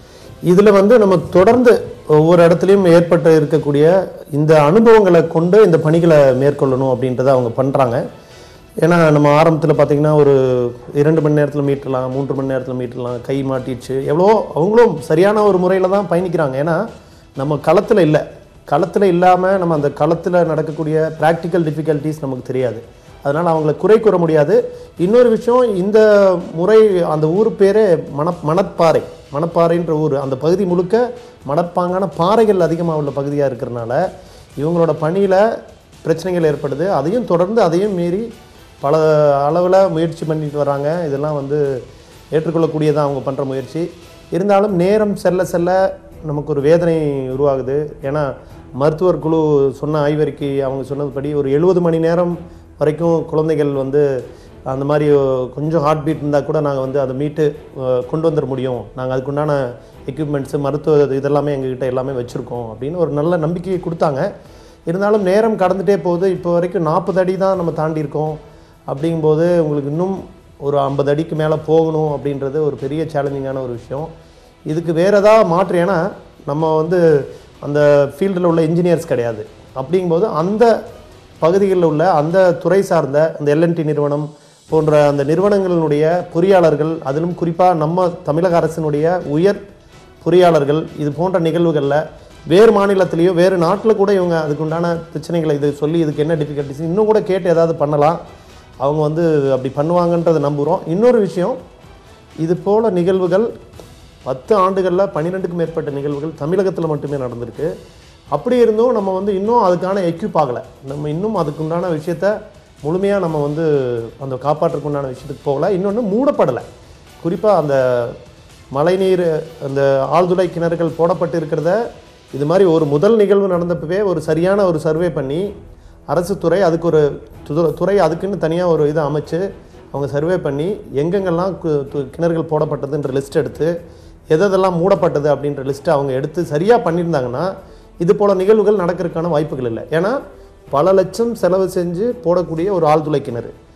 S16: இதில் வந்து நம்ம தொடர்ந்து ஒவ்வொரு இடத்துலையும் ஏற்பட்டு இருக்கக்கூடிய இந்த அனுபவங்களை கொண்டு இந்த பணிகளை மேற்கொள்ளணும் அப்படின்றத அவங்க பண்ணுறாங்க ஏன்னா நம்ம ஆரம்பத்தில் பார்த்தீங்கன்னா ஒரு இரண்டு மணி நேரத்தில் மீட்டலாம் மூன்று மணி நேரத்தில் மீட்டலாம் கை மாட்டிடுச்சு எவ்வளோ அவங்களும் சரியான ஒரு முறையில் தான் பயணிக்கிறாங்க ஏன்னா நம்ம களத்தில் இல்லை களத்தில் இல்லாமல் நம்ம அந்த களத்தில் நடக்கக்கூடிய ப்ராக்டிக்கல் டிஃபிகல்ட்டிஸ் நமக்கு தெரியாது அதனால் அவங்கள குறை கூற முடியாது இன்னொரு விஷயம் இந்த முறை அந்த ஊர் பேரே மண மணப்பாறை மணப்பாறைன்ற ஊர் அந்த பகுதி முழுக்க மணப்பாங்கான பாறைகள் அதிகமாக உள்ள பகுதியாக இருக்கிறனால இவங்களோட பணியில் பிரச்சனைகள் ஏற்படுது அதையும் தொடர்ந்து அதையும் மீறி பல அளவில் முயற்சி பண்ணிட்டு வராங்க இதெல்லாம் வந்து ஏற்றுக்கொள்ளக்கூடியதான் அவங்க பண்ணுற முயற்சி இருந்தாலும் நேரம் செல்ல செல்ல நமக்கு ஒரு வேதனை உருவாகுது ஏன்னா மருத்துவர் குழு சொன்ன ஆய்வறிக்கை அவங்க சொன்னதுபடி ஒரு எழுபது மணி நேரம் வரைக்கும் குழந்தைகள் வந்து அந்த மாதிரி கொஞ்சம் ஹார்ட் பீட் இருந்தால் கூட நாங்கள் வந்து அதை மீட்டு அஹ், கொண்டு வந்துட முடியும் நாங்கள் அதுக்குண்டான எக்யூப்மெண்ட்ஸு மருத்துவ இது இதெல்லாமே எங்ககிட்ட எல்லாமே வச்சுருக்கோம் அப்படின்னு ஒரு நல்ல நம்பிக்கையை கொடுத்தாங்க இருந்தாலும் நேரம் கடந்துட்டே போகுது இப்போ வரைக்கும் நாற்பது அடி தான் நம்ம தாண்டி இருக்கோம் அப்படிங்கும்போது உங்களுக்கு இன்னும் ஒரு ஐம்பது அடிக்கு மேலே போகணும் அப்படின்றது ஒரு பெரிய சேலஞ்சிங்கான ஒரு விஷயம் இதுக்கு வேறு ஏதாவது மாற்று ஏன்னா நம்ம வந்து அந்த ஃபீல்டில் உள்ள இன்ஜினியர்ஸ் கிடையாது அப்படிங்கும்போது அந்த பகுதிகளில் உள்ள அந்த துறை சார்ந்த அந்த எல்என்டி நிறுவனம் போன்ற அந்த நிறுவனங்களினுடைய பொறியாளர்கள் அதிலும் குறிப்பாக நம்ம தமிழக அரசினுடைய உயர் பொறியாளர்கள் இது போன்ற நிகழ்வுகளில் வேறு மாநிலத்திலேயோ வேறு நாட்டில் கூட இவங்க அதுக்குண்டான பிரச்சனைகளை இது சொல்லி இதுக்கு என்ன டிஃபிகல்ட்டிஸ் இன்னும் கூட கேட்டு ஏதாவது பண்ணலாம் அவங்க வந்து அப்படி பண்ணுவாங்கன்றதை நம்புகிறோம் இன்னொரு விஷயம் இது போல நிகழ்வுகள் பத்து ஆண்டுகளில் பன்னிரெண்டுக்கும் மேற்பட்ட நிகழ்வுகள் தமிழகத்தில் மட்டுமே நடந்திருக்கு அப்படி இருந்தும் நம்ம வந்து இன்னும் அதுக்கான எக்யூப் ஆகலை நம்ம இன்னும் அதுக்குண்டான விஷயத்த முழுமையாக நம்ம வந்து அந்த காப்பாற்றுக்கு உண்டான விஷயத்துக்கு போகலை இன்னொன்று மூடப்படலை குறிப்பாக அந்த மழைநீர் அந்த ஆழ்துளை கிணறுகள் போடப்பட்டு இருக்கிறத இது மாதிரி ஒரு முதல் நிகழ்வு நடந்தப்பவே ஒரு சரியான ஒரு சர்வே பண்ணி அரசு துறை அதுக்கு ஒரு துது- துறை அதுக்குன்னு தனியாக ஒரு இதை அமைச்சு அவங்க சர்வே பண்ணி எங்கெங்கெல்லாம் கு- து- கிணறுகள் போடப்பட்டதுன்ற லிஸ்ட் எடுத்து எதெல்லாம் மூடப்பட்டது அப்படின்ற லிஸ்ட்டை அவங்க எடுத்து சரியாக பண்ணியிருந்தாங்கன்னா இது போல் நிகழ்வுகள் நடக்கிறதுக்கான வாய்ப்புகள் இல்லை ஏன்னா பல லட்சம் செலவு செஞ்சு போடக்கூடிய ஒரு ஆழ்துளை கிணறு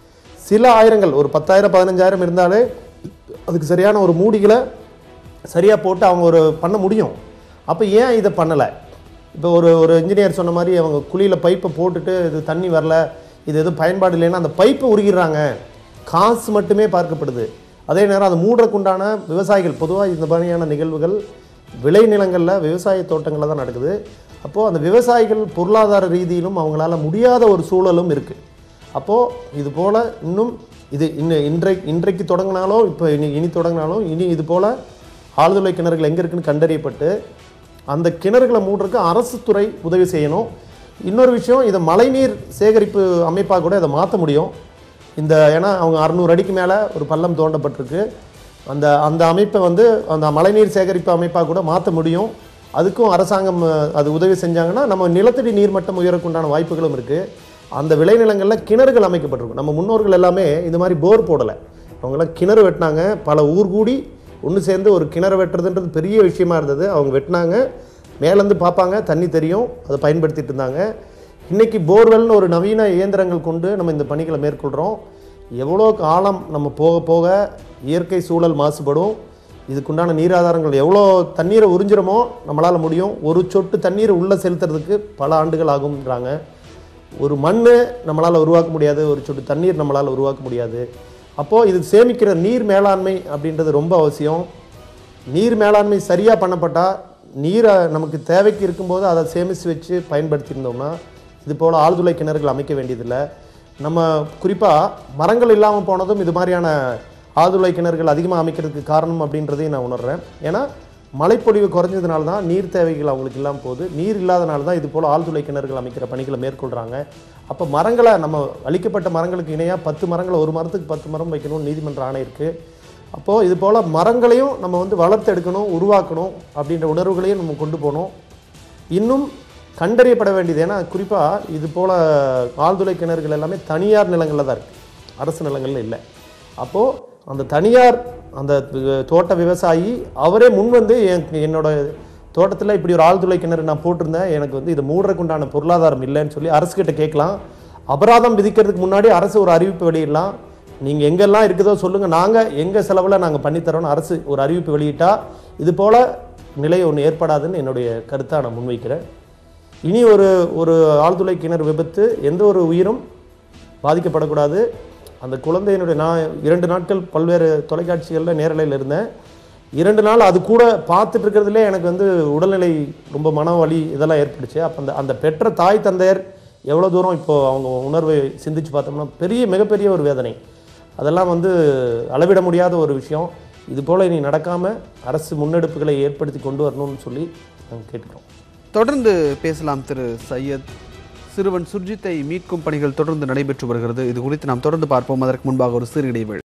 S16: சில ஆயிரங்கள் ஒரு பத்தாயிரம் பதினஞ்சாயிரம் இருந்தாலே அதுக்கு சரியான ஒரு மூடிகளை சரியாக போட்டு அவங்க ஒரு பண்ண முடியும் அப்போ ஏன் இதை பண்ணலை இப்போ ஒரு ஒரு இன்ஜினியர் சொன்ன மாதிரி அவங்க குழியில் பைப்பை போட்டுட்டு இது தண்ணி வரல இது எதுவும் பயன்பாடு இல்லைன்னா அந்த பைப்பை உருகிடுறாங்க காசு மட்டுமே பார்க்கப்படுது அதே நேரம் அதை மூடுறதுக்குண்டான விவசாயிகள் பொதுவாக இந்த மாதிரியான நிகழ்வுகள் விளைநிலங்களில் விவசாய தோட்டங்களில் தான் நடக்குது அப்போது அந்த விவசாயிகள் பொருளாதார ரீதியிலும் அவங்களால முடியாத ஒரு சூழலும் இருக்குது அப்போது இது போல் இன்னும் இது இன்னும் இன்றை இன்றைக்கு தொடங்கினாலும் இப்போ இனி இனி தொடங்கினாலும் இனி இது போல் ஆழ்துளை கிணறுகள் எங்கே இருக்குன்னு கண்டறியப்பட்டு அந்த கிணறுகளை மூடுறதுக்கு அரசு துறை உதவி செய்யணும் இன்னொரு விஷயம் இதை மழைநீர் சேகரிப்பு அமைப்பாக கூட இதை மாற்ற முடியும் இந்த ஏன்னா அவங்க அறநூறு அடிக்கு மேலே ஒரு பள்ளம் தோண்டப்பட்டிருக்கு அந்த அந்த அமைப்பை வந்து அந்த மழைநீர் சேகரிப்பு அமைப்பாக கூட மாற்ற முடியும் அதுக்கும் அரசாங்கம் அஹ், அது உதவி செஞ்சாங்கன்னா நம்ம நிலத்தடி நீர்மட்டம் உயரக்குண்டான வாய்ப்புகளும் இருக்குது அந்த விளைநிலங்களில் கிணறுகள் அமைக்கப்பட்டிருக்கும் நம்ம முன்னோர்கள் எல்லாமே இந்த மாதிரி போர் போடலை அவங்களாம் கிணறு வெட்டினாங்க பல ஊர் கூடி ஒன்று சேர்ந்து ஒரு கிணறு வெட்டுறதுன்றது பெரிய விஷயமா இருந்தது அவங்க வெட்டினாங்க மேலேருந்து பார்ப்பாங்க தண்ணி தெரியும் அதை பயன்படுத்திட்டு இருந்தாங்க இன்றைக்கி போர்வெல்னு ஒரு நவீன இயந்திரங்கள் கொண்டு நம்ம இந்த பணிகளை மேற்கொள்கிறோம் எவ்வளோ காலம் நம்ம போக போக இயற்கை சூழல் மாசுபடும் இதுக்குண்டான நீராதாரங்கள் எவ்வளோ தண்ணீரை உறிஞ்சிரமோ நம்மளால் முடியும் ஒரு சொட்டு தண்ணீரை உள்ளே செலுத்துறதுக்கு பல ஆண்டுகள் ஆகும்ன்றாங்க ஒரு மண் நம்மளால் உருவாக்க முடியாது ஒரு சொட்டு தண்ணீர் நம்மளால் உருவாக்க முடியாது அப்போது இது சேமிக்கிற நீர் மேலாண்மை அப்படின்றது ரொம்ப அவசியம் நீர் மேலாண்மை சரியாக பண்ணப்பட்டால் நீரை நமக்கு தேவைக்கு இருக்கும்போது அதை சேமித்து வச்சு பயன்படுத்தியிருந்தோம்னா இது போல் ஆழ்துளை கிணறுகள் அமைக்க வேண்டியதில்லை நம்ம குறிப்பாக மரங்கள் இல்லாமல் போனதும் இது மாதிரியான ஆழ்துளை கிணறுகள் அதிகமாக அமைக்கிறதுக்கு காரணம் அப்படின்றதையும் நான் உணர்றேன் ஏன்னா மழைப்பொழிவு குறைஞ்சதுனால தான் நீர் தேவைகள் அவங்களுக்கு இல்லாமல் போகுது நீர் இல்லாதனால தான் இது போல் ஆழ்துளை கிணறுகள் அமைக்கிற பணிகளை மேற்கொள்கிறாங்க அப்போ மரங்களை நம்ம அழிக்கப்பட்ட மரங்களுக்கு இணையாக பத்து மரங்களை ஒரு மரத்துக்கு பத்து மரம் வைக்கணும்னு நீதிமன்ற ஆணை இருக்குது அப்போது இது போல் மரங்களையும் நம்ம வந்து வளர்த்தெடுக்கணும் உருவாக்கணும் அப்படின்ற உணர்வுகளையும் நம்ம கொண்டு போகணும் இன்னும் கண்டறியப்பட வேண்டியது ஏன்னா குறிப்பாக இது போல் ஆழ்துளை கிணறுகள் எல்லாமே தனியார் நிலங்களில் தான் இருக்குது அரசு நிலங்களில் இல்லை அப்போது அந்த தனியார் அந்த வி- தோட்ட விவசாயி அவரே முன் வந்து என் என்னோட தோட்டத்தில் இப்படி ஒரு ஆழ்துளை கிணறு நான் போட்டிருந்தேன் எனக்கு வந்து இதை மூடுறதுக்கு உண்டான பொருளாதாரம் இல்லைன்னு சொல்லி அரசுக்கிட்ட கேட்கலாம் அபராதம் விதிக்கிறதுக்கு முன்னாடி அரசு ஒரு அறிவிப்பு வெளியிடலாம் நீங்கள் எங்கெல்லாம் இருக்குதோ சொல்லுங்கள் நாங்கள் எங்கள் செலவில் நாங்கள் பண்ணித்தரோன்னு அரசு ஒரு அறிவிப்பு வெளியிட்டா இது போல் நிலை ஒன்று ஏற்படாதுன்னு என்னுடைய கருத்தை நான் முன்வைக்கிறேன் இனி ஒரு ஒரு ஆழ்துளை கிணறு விபத்து எந்த ஒரு உயிரும் பாதிக்கப்படக்கூடாது அந்த குழந்தையினுடைய நான் இரண்டு நாட்கள் பல்வேறு தொலைக்காட்சிகளில் நேரலையில் இருந்தேன் இரண்டு நாள் அது கூட பார்த்துட்டு இருக்கிறதுலே எனக்கு வந்து உடல்நிலை ரொம்ப மன வலி இதெல்லாம் ஏற்பட்டுச்சு அப்போ அந்த அந்த பெற்ற தாய் தந்தையர் எவ்வளோ தூரம் இப்போது அவங்க உணர்வை சிந்திச்சு பார்த்தோம்னா பெரிய மிகப்பெரிய ஒரு வேதனை அதெல்லாம் வந்து அளவிட முடியாத ஒரு விஷயம் இது போல் இனி நடக்காமல் அரசு முன்னெடுப்புகளை ஏற்படுத்தி கொண்டு வரணும்னு சொல்லி நாங்கள் கேட்டுக்கிறோம்
S1: தொடர்ந்து பேசலாம் திரு சையத் சிறுவன் சுர்ஜித்தை மீட்கும் பணிகள் தொடர்ந்து நடைபெற்று வருகிறது இது குறித்து நாம் தொடர்ந்து பார்ப்போம் அதற்கு முன்பாக ஒரு சிறு இடைவேளை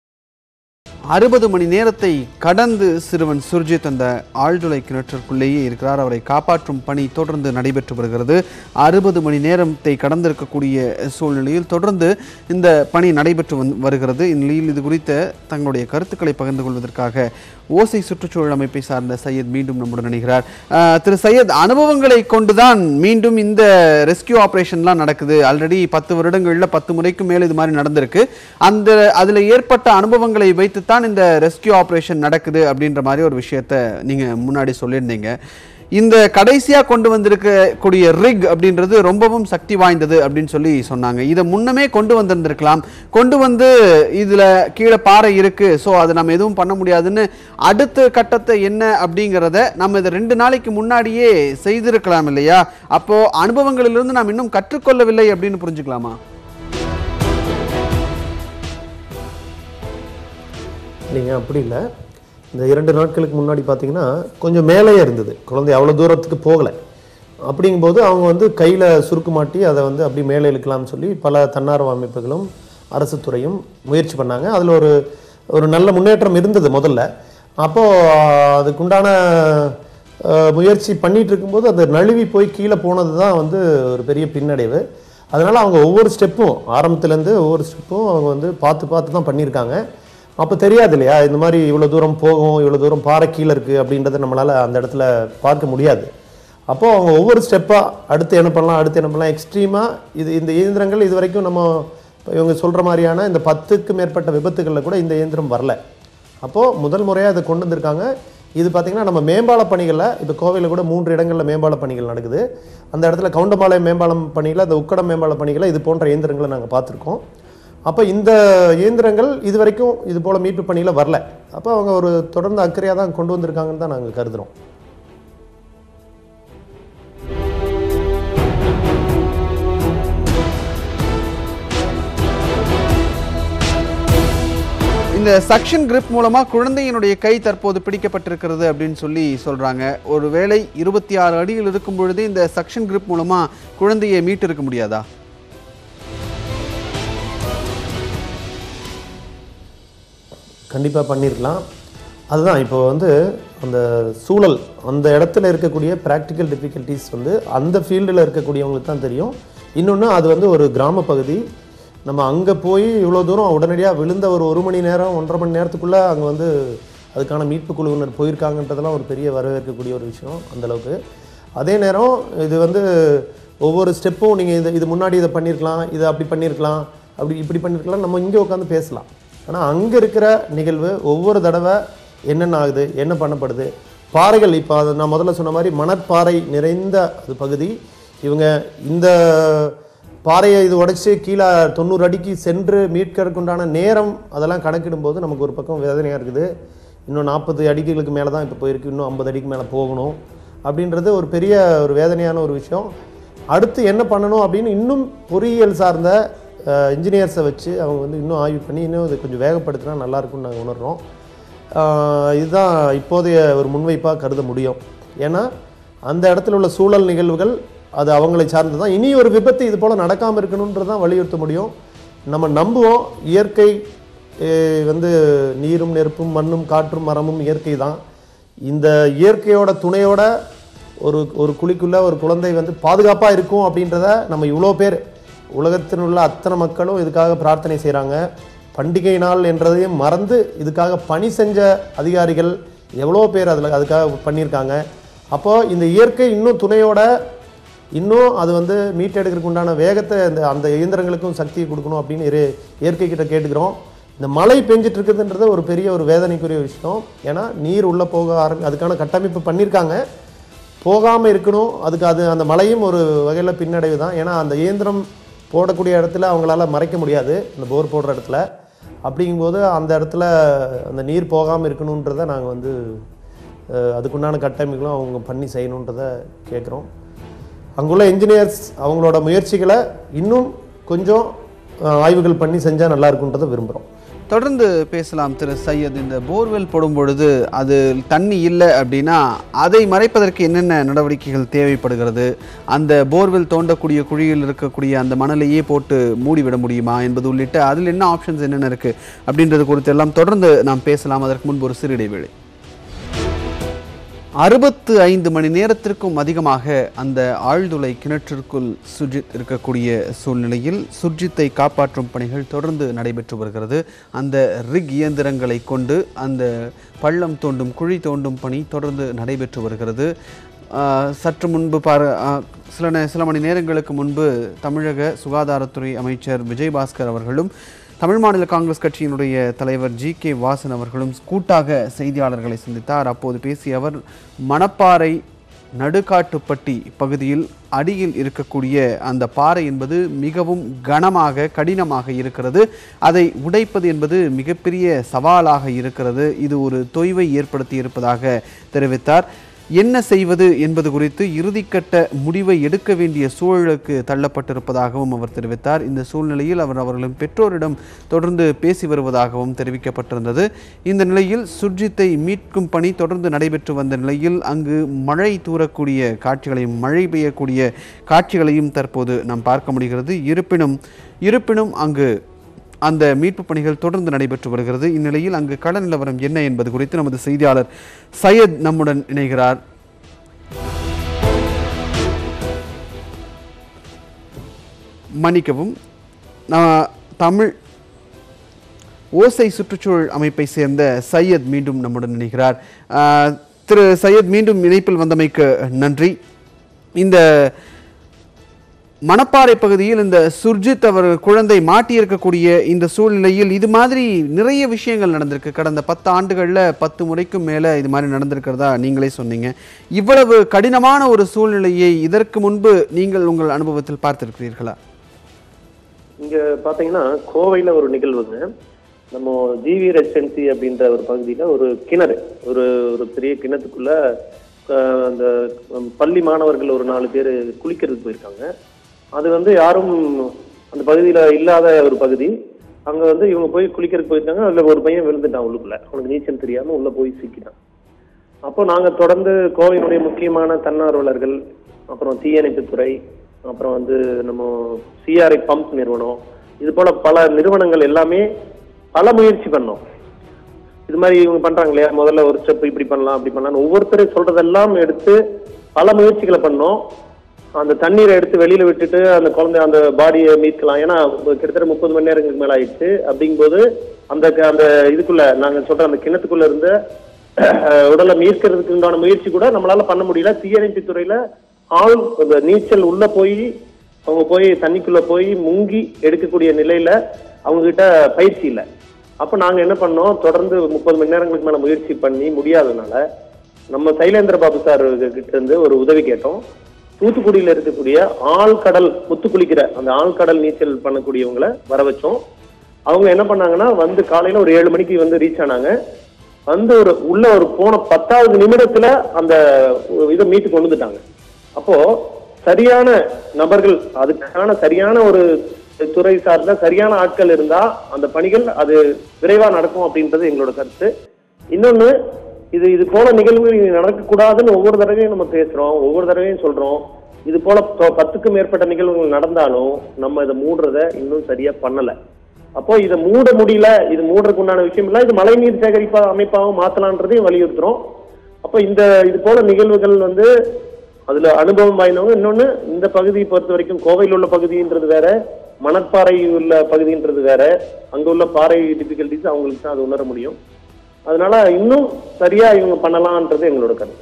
S1: அறுபது மணி நேரத்தை கடந்து சிறுவன் சுர்ஜித் அந்த ஆழ்துளை கிணற்றிற்குள்ளேயே இருக்கிறார் அவரை காப்பாற்றும் பணி தொடர்ந்து நடைபெற்று வருகிறது அறுபது மணி நேரத்தை கடந்திருக்கக்கூடிய சூழ்நிலையில் தொடர்ந்து இந்த பணி நடைபெற்று வந்து வருகிறது இந்நிலையில் இது குறித்த தங்களுடைய கருத்துக்களை பகிர்ந்து கொள்வதற்காக ஓசை சுற்றுச்சூழல் அமைப்பை சார்ந்த சையத் மீண்டும் நம்முடன் இணைகிறார் அஹ், திரு சையத் அனுபவங்களை கொண்டுதான் மீண்டும் இந்த ரெஸ்கியூ ஆபரேஷன்லாம் நடக்குது ஆல்ரெடி பத்து வருடங்களில் பத்து முறைக்கு மேல் இது மாதிரி நடந்திருக்கு அந்த அதில் ஏற்பட்ட அனுபவங்களை வைத்துத்தான் இந்த ரெஸ்கியூ ஆபரேஷன் நடக்குது அப்படின்ற மாதிரி ஒரு விஷயத்த நீங்கள் முன்னாடி சொல்லியிருந்தீங்க இந்த கடைசியாக கொண்டு வந்திருக்கக்கூடிய ரிக் அப்படின்றது ரொம்பவும் சக்தி வாய்ந்தது அப்படின்னு சொல்லி சொன்னாங்க இதை முன்னமே கொண்டு வந்திருந்திருக்கலாம் கொண்டு வந்து இதில் கீழே பாறை இருக்கு ஸோ அதை நம்ம எதுவும் பண்ண முடியாதுன்னு அடுத்த கட்டத்தை என்ன அப்படிங்கிறத நம்ம இதை ரெண்டு நாளைக்கு முன்னாடியே செய்திருக்கலாம் இல்லையா அப்போ அனுபவங்களிலிருந்து நாம் இன்னும் கற்றுக்கொள்ளவில்லை அப்படின்னு புரிஞ்சுக்கலாமா
S16: இல்லைங்க அப்படி இல்லை இந்த இரண்டு நாட்களுக்கு முன்னாடி பார்த்தீங்கன்னா கொஞ்சம் மேலேயே இருந்தது குழந்தை அவ்வளோ தூரத்துக்கு போகலை அப்படிங்கும்போது அவங்க வந்து கையில் சுருக்கு மாட்டி அதை வந்து அப்படி மேலே இழுக்கலாம்னு சொல்லி பல தன்னார்வ அமைப்புகளும் அரசு துறையும் முயற்சி பண்ணாங்க அதில் ஒரு ஒரு நல்ல முன்னேற்றம் இருந்தது முதல்ல அப்போது அதுக்குண்டான அஹ், முயற்சி பண்ணிட்டு இருக்கும்போது அது நழுவி போய் கீழே போனது தான் வந்து ஒரு பெரிய பின்னடைவு அதனால் அவங்க ஒவ்வொரு ஸ்டெப்பும் ஆரம்பத்துலேருந்து ஒவ்வொரு ஸ்டெப்பும் அவங்க வந்து பார்த்து பார்த்து தான் பண்ணியிருக்காங்க அப்போ தெரியாது இல்லையா இந்த மாதிரி இவ்வளோ தூரம் போகும் இவ்வளோ தூரம் பாறை கீழே இருக்குது அப்படின்றத நம்மளால் அந்த இடத்துல பார்க்க முடியாது அப்போது அவங்க ஒவ்வொரு ஸ்டெப்பாக அடுத்து என்ன பண்ணலாம் அடுத்து என்ன பண்ணலாம் எக்ஸ்ட்ரீமாக இது இந்த இயந்திரங்கள் இது வரைக்கும் நம்ம இப்போ இவங்க சொல்கிற மாதிரியான இந்த பத்துக்கு மேற்பட்ட விபத்துகளில் கூட இந்த இயந்திரம் வரல அப்போது முதல் முறையாக அதை கொண்டு வந்திருக்காங்க இது பார்த்திங்கன்னா நம்ம மேம்பால பணிகளில் இப்போ கோவையில் கூட மூன்று இடங்களில் மேம்பால பணிகள் நடக்குது அந்த இடத்துல கவுண்டம்பாளையம் மேம்பாலம் பணியில் அந்த உக்கடம் மேம்பால பணிகளை இது போன்ற இயந்திரங்களை நாங்கள் பார்த்துருக்கோம் அப்போ இந்த இயந்திரங்கள் இது வரைக்கும் இது போல் மீட்பு பணியில் வரல அப்போ அவங்க ஒரு தொடர்ந்து அக்கறையாக தான் கொண்டு வந்திருக்காங்கன்னு தான் நாங்கள் கருதுகிறோம்
S1: இந்த சக்ஷன் கிரிப் மூலமா குழந்தையினுடைய கை தற்போது பிடிக்கப்பட்டிருக்கிறது அப்படின்னு சொல்லி சொல்றாங்க ஒருவேளை இருபத்தி ஆறு அடியில் இருக்கும் பொழுதே இந்த சக்ஷன் கிரிப் மூலமா குழந்தையை மீட்டிருக்க முடியாதா
S16: கண்டிப்பாக பண்ணியிருக்கலாம் அதுதான் இப்போ வந்து அந்த சூழல் அந்த இடத்துல இருக்கக்கூடிய ப்ராக்டிக்கல் டிஃபிகல்ட்டிஸ் வந்து அந்த ஃபீல்டில் இருக்கக்கூடியவங்களுக்கு தான் தெரியும் இன்னொன்று அது வந்து ஒரு கிராம பகுதி நம்ம அங்கே போய் இவ்வளோ தூரம் உடனடியாக விழுந்த ஒரு ஒரு மணி நேரம் ஒன்றரை மணி நேரத்துக்குள்ளே அங்கே வந்து அதுக்கான மீட்பு குழுவினர் போயிருக்காங்கன்றதெல்லாம் ஒரு பெரிய வரவேற்கக்கூடிய ஒரு விஷயம் அந்தளவுக்கு அதே நேரம் இது வந்து ஒவ்வொரு ஸ்டெப்பும் நீங்கள் இது இது முன்னாடி இதை பண்ணியிருக்கலாம் இதை அப்படி பண்ணியிருக்கலாம் அப்படி இப்படி பண்ணியிருக்கலாம் நம்ம இங்கே உட்காந்து பேசலாம் ஆனால் அங்கே இருக்கிற நிகழ்வு ஒவ்வொரு தடவை என்னென்ன ஆகுது என்ன பண்ணப்படுது பாறைகள் இப்போ அது நான் முதல்ல சொன்ன மாதிரி மணற்பாறை நிறைந்த அது பகுதி இவங்க இந்த பாறையை இது உடைச்சி கீழே தொண்ணூறு அடிக்கு சென்று மீட்கிறதுக்கு உண்டான நேரம் அதெல்லாம் கணக்கிடும்போது நமக்கு ஒரு பக்கம் வேதனையாக இருக்குது இன்னும் நாற்பது அடிகளுக்கு மேலே தான் இப்போ போயிருக்கு இன்னும் ஐம்பது அடிக்கு மேலே போகணும் அப்படின்றது ஒரு பெரிய ஒரு வேதனையான ஒரு விஷயம் அடுத்து என்ன பண்ணணும் அப்படின்னு இன்னும் பொறியியல் சார்ந்த இன்ஜினியர்ஸை வச்சு அவங்க வந்து இன்னும் ஆய்வு பண்ணி இன்னும் இதை கொஞ்சம் வேகப்படுத்தினா நல்லா இருக்கும்னு நாங்கள் உணர்றோம் ஆஹ் இதுதான் இப்போதைய ஒரு முன்வைப்பாக கருத முடியும் ஏன்னா அந்த இடத்துல உள்ள சூழல் நிகழ்வுகள் அது அவங்களை சார்ந்து தான் இனி ஒரு விபத்து இது போல் நடக்காமல் இருக்கணுன்றது தான் வலியுறுத்த முடியும் நம்ம நம்புவோம் இயற்கை eh, வந்து நீரும் நெருப்பும் மண்ணும் காற்றும் மரமும் இயற்கை தான் இந்த இயற்கையோட துணையோட ஒரு ஒரு குழிக்குள்ளே ஒரு குழந்தை வந்து பாதுகாப்பாக இருக்கும் அப்படின்றத நம்ம இவ்வளோ பேர் உலகத்தில் உள்ள அத்தனை மக்களும் இதுக்காக பிரார்த்தனை செய்கிறாங்க பண்டிகை நாள் என்றதையும் மறந்து இதுக்காக பணி செஞ்ச அதிகாரிகள் எவ்வளோ பேர் அதில் அதுக்காக பண்ணியிருக்காங்க அப்போது இந்த இயற்கை இன்னும் துணையோட இன்னும் அது வந்து மீட்டெடுக்கிறதுக்கு உண்டான வேகத்தை அந்த அந்த இயந்திரங்களுக்கும் சக்தியை கொடுக்கணும் அப்படின்னு இரு- இயற்கை கிட்ட கேட்டுக்கிறோம் இந்த மழை பெஞ்சிட்டு இருக்குதுன்றது ஒரு பெரிய ஒரு வேதனைக்குரிய விஷயம் ஏன்னா நீர் உள்ளே போக ஆரம்பி அதுக்கான கட்டமைப்பு பண்ணியிருக்காங்க போகாமல் இருக்கணும் அதுக்கு அது அந்த மழையும் ஒரு வகையில் பின்னடைவு தான் ஏன்னா அந்த இயந்திரம் போடக்கூடிய இடத்துல அவங்களால மறைக்க முடியாது இந்த போர் போடுற இடத்துல அப்படிங்கும்போது அந்த இடத்துல அந்த நீர் போகாமல் இருக்கணுன்றதை நாங்கள் வந்து அஹ், அதுக்குண்டான கட்டமைப்புகளும் அவங்க பண்ணி செய்யணுன்றதை கேட்குறோம் அங்குள்ள இன்ஜினியர்ஸ் அவங்களோட முயற்சிகளை இன்னும் கொஞ்சம் அஹ், ஆய்வுகள் பண்ணி செஞ்சால் நல்லா இருக்குன்றதை விரும்புகிறோம்
S1: தொடர்ந்து பேசலாம் திரு சையத் இந்த போர்வெல் போடும் பொழுது அது தண்ணி இல்லை அப்படின்னா அதை மறைப்பதற்கு என்னென்ன நடவடிக்கைகள் தேவைப்படுகிறது அந்த போர்வெல் தோண்டக்கூடிய குழியில் இருக்கக்கூடிய அந்த மணலையே போட்டு மூடிவிட முடியுமா என்பது உள்ளிட்ட அதில் என்ன ஆப்ஷன்ஸ் என்னென்ன இருக்கு அப்படின்றது குறித்து எல்லாம் தொடர்ந்து நாம் பேசலாம் அதற்கு முன்பு ஒரு சிறு இடைவேளை அறுபத்து ஐந்து மணி நேரத்திற்கும் அதிகமாக அந்த ஆழ்துளை கிணற்றிற்குள் சுர்ஜித் இருக்கக்கூடிய சூழ்நிலையில் சுர்ஜித்தை காப்பாற்றும் பணிகள் தொடர்ந்து நடைபெற்று வருகிறது அந்த ரிக் இயந்திரங்களை கொண்டு அந்த பள்ளம் தோண்டும் குழி தோண்டும் பணி தொடர்ந்து நடைபெற்று வருகிறது ஆஹ், சற்று முன்பு பார ஆஹ், சில நே- சில மணி நேரங்களுக்கு முன்பு தமிழக சுகாதாரத்துறை அமைச்சர் விஜயபாஸ்கர் அவர்களும் தமிழ் மாநில காங்கிரஸ் கட்சியினுடைய தலைவர் ஜி கே வாசன் அவர்களும் கூட்டாக செய்தியாளர்களை சந்தித்தார் அப்போது பேசிய அவர் மணப்பாறை நடுக்காட்டுப்பட்டி பகுதியில் அடியில் இருக்கக்கூடிய அந்த பாறை என்பது மிகவும் கனமாக கடினமாக இருக்கிறது அதை உடைப்பது என்பது மிகப்பெரிய சவாலாக இருக்கிறது இது ஒரு தொய்வை ஏற்படுத்தி இருப்பதாக தெரிவித்தார் என்ன செய்வது என்பது குறித்து இறுதிக்கட்ட முடிவை எடுக்க வேண்டிய சூழலுக்கு தள்ளப்பட்டிருப்பதாகவும் அவர் தெரிவித்தார் இந்த சூழ்நிலையில் அவர் அவர்களின் பெற்றோரிடம் தொடர்ந்து பேசி வருவதாகவும் தெரிவிக்கப்பட்டிருந்தது இந்த நிலையில் சுர்ஜித்தை மீட்கும் பணி தொடர்ந்து நடைபெற்று வந்த நிலையில் அங்கு மழை தூரக்கூடிய காட்சிகளையும் மழை பெய்யக்கூடிய காட்சிகளையும் தற்போது நாம் பார்க்க முடிகிறது இருப்பினும் இருப்பினும் அங்கு அந்த மீட்பு பணிகள் தொடர்ந்து நடைபெற்று வருகிறது இந்நிலையில் அங்கு கள நிலவரம் என்ன என்பது குறித்து நமது செய்தியாளர் சையத் நம்முடன் இணைகிறார் மன்னிக்கவும் நான் தமிழ் ஓசை சுற்றுச்சூழல் அமைப்பை சேர்ந்த சையத் மீண்டும் நம்முடன் இணைகிறார் ஆஹ், திரு சையத் மீண்டும் இணைப்பில் வந்தமைக்கு நன்றி இந்த மணப்பாறை பகுதியில் இந்த சுர்ஜித் அவர் குழந்தை மாட்டியிருக்கக்கூடிய இந்த சூழ்நிலையில் இது மாதிரி நிறைய விஷயங்கள் நடந்திருக்கு கடந்த பத்து ஆண்டுகளில் பத்து முறைக்கும் மேலே இது மாதிரி நடந்திருக்கிறதா நீங்களே சொன்னீங்க இவ்வளவு கடினமான ஒரு சூழ்நிலையை இதற்கு முன்பு நீங்கள் உங்கள் அனுபவத்தில் பார்த்திருக்கிறீர்களா
S16: இங்க பாத்தீங்கன்னா கோவையில ஒரு நிகழ்வுங்க நம்ம ஜிவி ரெசிடென்சி அப்படின்ற ஒரு பகுதியில ஒரு கிணறு ஒரு ஒரு பெரிய கிணத்துக்குள்ள அஹ், அந்த ஹம், பள்ளி மாணவர்கள் ஒரு நாலு பேர் குளிக்கிறதுக்கு போயிருக்காங்க அது வந்து யாரும் அந்த பகுதியில இல்லாத ஒரு பகுதி அங்க வந்து இவங்க போய் குளிக்கிறதுக்கு போயிருக்காங்க அதுல ஒரு பையன் விழுந்துட்டான் உள்ளுக்குள்ள அவனுக்கு நீச்சல் தெரியாம உள்ள போய் சிக்கிட்டான் அப்போ நாங்க தொடர்ந்து கோவையினுடைய முக்கியமான தன்னார்வலர்கள் அப்புறம் தீயணைப்புத்துறை அப்புறம் வந்து நம்ம சிஆர்ஐ பம்ப் நிறுவனம் இது போல பல நிறுவனங்கள் எல்லாமே பல முயற்சி பண்ணோம் இது மாதிரி இவங்க பண்றாங்க இல்லையா முதல்ல ஒரு ஸ்டெப் இப்படி பண்ணலாம் அப்படி பண்ணலாம் ஒவ்வொருத்தரும் சொல்றதெல்லாம் எடுத்து பல முயற்சிகளை பண்ணோம் அந்த தண்ணீரை எடுத்து வெளியில விட்டுட்டு அந்த குழந்தை அந்த பாடியை மீட்கலாம் ஏன்னா கிட்டத்தட்ட முப்பது மணி நேரங்களுக்கு மேல ஆயிடுச்சு அப்படிங்கும்போது அந்த க- அந்த இதுக்குள்ள நாங்க சொல்ற அந்த கிணத்துக்குள்ள இருந்த அஹ், உடலை மீட்கிறதுக்கு உண்டான முயற்சி கூட நம்மளால பண்ண முடியல தீயணைப்பு துறையில ஆள் அந்த நீச்சல் உள்ள போய் அவங்க போய் தண்ணிக்குள்ள போய் முங்கி எடுக்கக்கூடிய நிலையில அவங்க கிட்ட பயிற்சி இல்லை அப்ப நாங்க என்ன பண்ணோம் தொடர்ந்து முப்பது மணி நேரங்களுக்கு மேல முயற்சி பண்ணி முடியாததுனால நம்ம சைலேந்திர பாபு சார் கிட்ட இருந்து ஒரு உதவி கேட்டோம் தூத்துக்குடியில இருக்கக்கூடிய ஆழ்கடல் முத்து குளிக்கிற அந்த ஆழ்கடல் நீச்சல் பண்ணக்கூடியவங்களை வர வச்சோம் அவங்க என்ன பண்ணாங்கன்னா வந்து காலையில ஒரு ஏழு மணிக்கு வந்து ரீச் ஆனாங்க வந்து ஒரு உள்ள ஒரு போன பத்தாவது நிமிடத்துல அந்த இதை மீட்டு கொண்டு வந்துட்டாங்க அப்போ சரியான நபர்கள் அதுக்கான சரியான ஒரு துறை சார்ந்த சரியான ஆட்கள் இருந்தா அந்த பணிகள் அது விரைவா நடக்கும் அப்படின்றது எங்களோட கருத்து இன்னொன்னு இது இது போல நிகழ்வுகள் இனி நடக்கக்கூடாதுன்னு ஒவ்வொரு தடவையும் நம்ம பேசுறோம் ஒவ்வொரு தடவையும் சொல்றோம் இது போல ப- பத்துக்கும் மேற்பட்ட நிகழ்வுகள் நடந்தாலும் நம்ம இதை மூடுறத இன்னும் சரியா பண்ணல அப்போ இதை மூட முடியல இது மூடுறதுக்கு உண்டான விஷயம் இல்ல இது மழைநீர் சேகரிப்பா அமைப்பாகவும் மாத்தலான்றதையும் வலியுறுத்துறோம் அப்போ இந்த இது போல நிகழ்வுகள் வந்து அதுல அனுபவம் வாய்ந்தவங்க இன்னொன்னு இந்த பகுதியை பொறுத்த வரைக்கும் கோவையில் உள்ள பகுதின்றது வேற மணற்பாறை உள்ள பகுதின்றது வேற அங்க உள்ள பாறை டிஃபிகல்டிஸ் அவங்களுக்கு தான் அது உணர முடியும் அதனால இன்னும் சரியா இவங்க பண்ணலாம்ன்றது எங்களோட கருத்து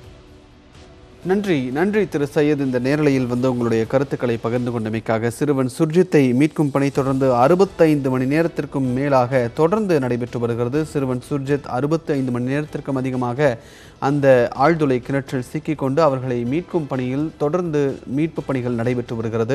S1: நன்றி நன்றி திரு சையத் இந்த நேரலையில் வந்து உங்களுடைய கருத்துக்களை பகிர்ந்து கொண்டமைக்காக சிறுவன் சுர்ஜித்தை மீட்கும் பணி தொடர்ந்து அறுபத்தைந்து மணி நேரத்திற்கும் மேலாக தொடர்ந்து நடைபெற்று வருகிறது சிறுவன் சுர்ஜித் அறுபத்தைந்து மணி நேரத்திற்கும் அதிகமாக அந்த ஆழ்துளை கிணற்றில் சிக்கிக்கொண்டு அவர்களை மீட்கும் பணியில் தொடர்ந்து மீட்பு பணிகள் நடைபெற்று வருகிறது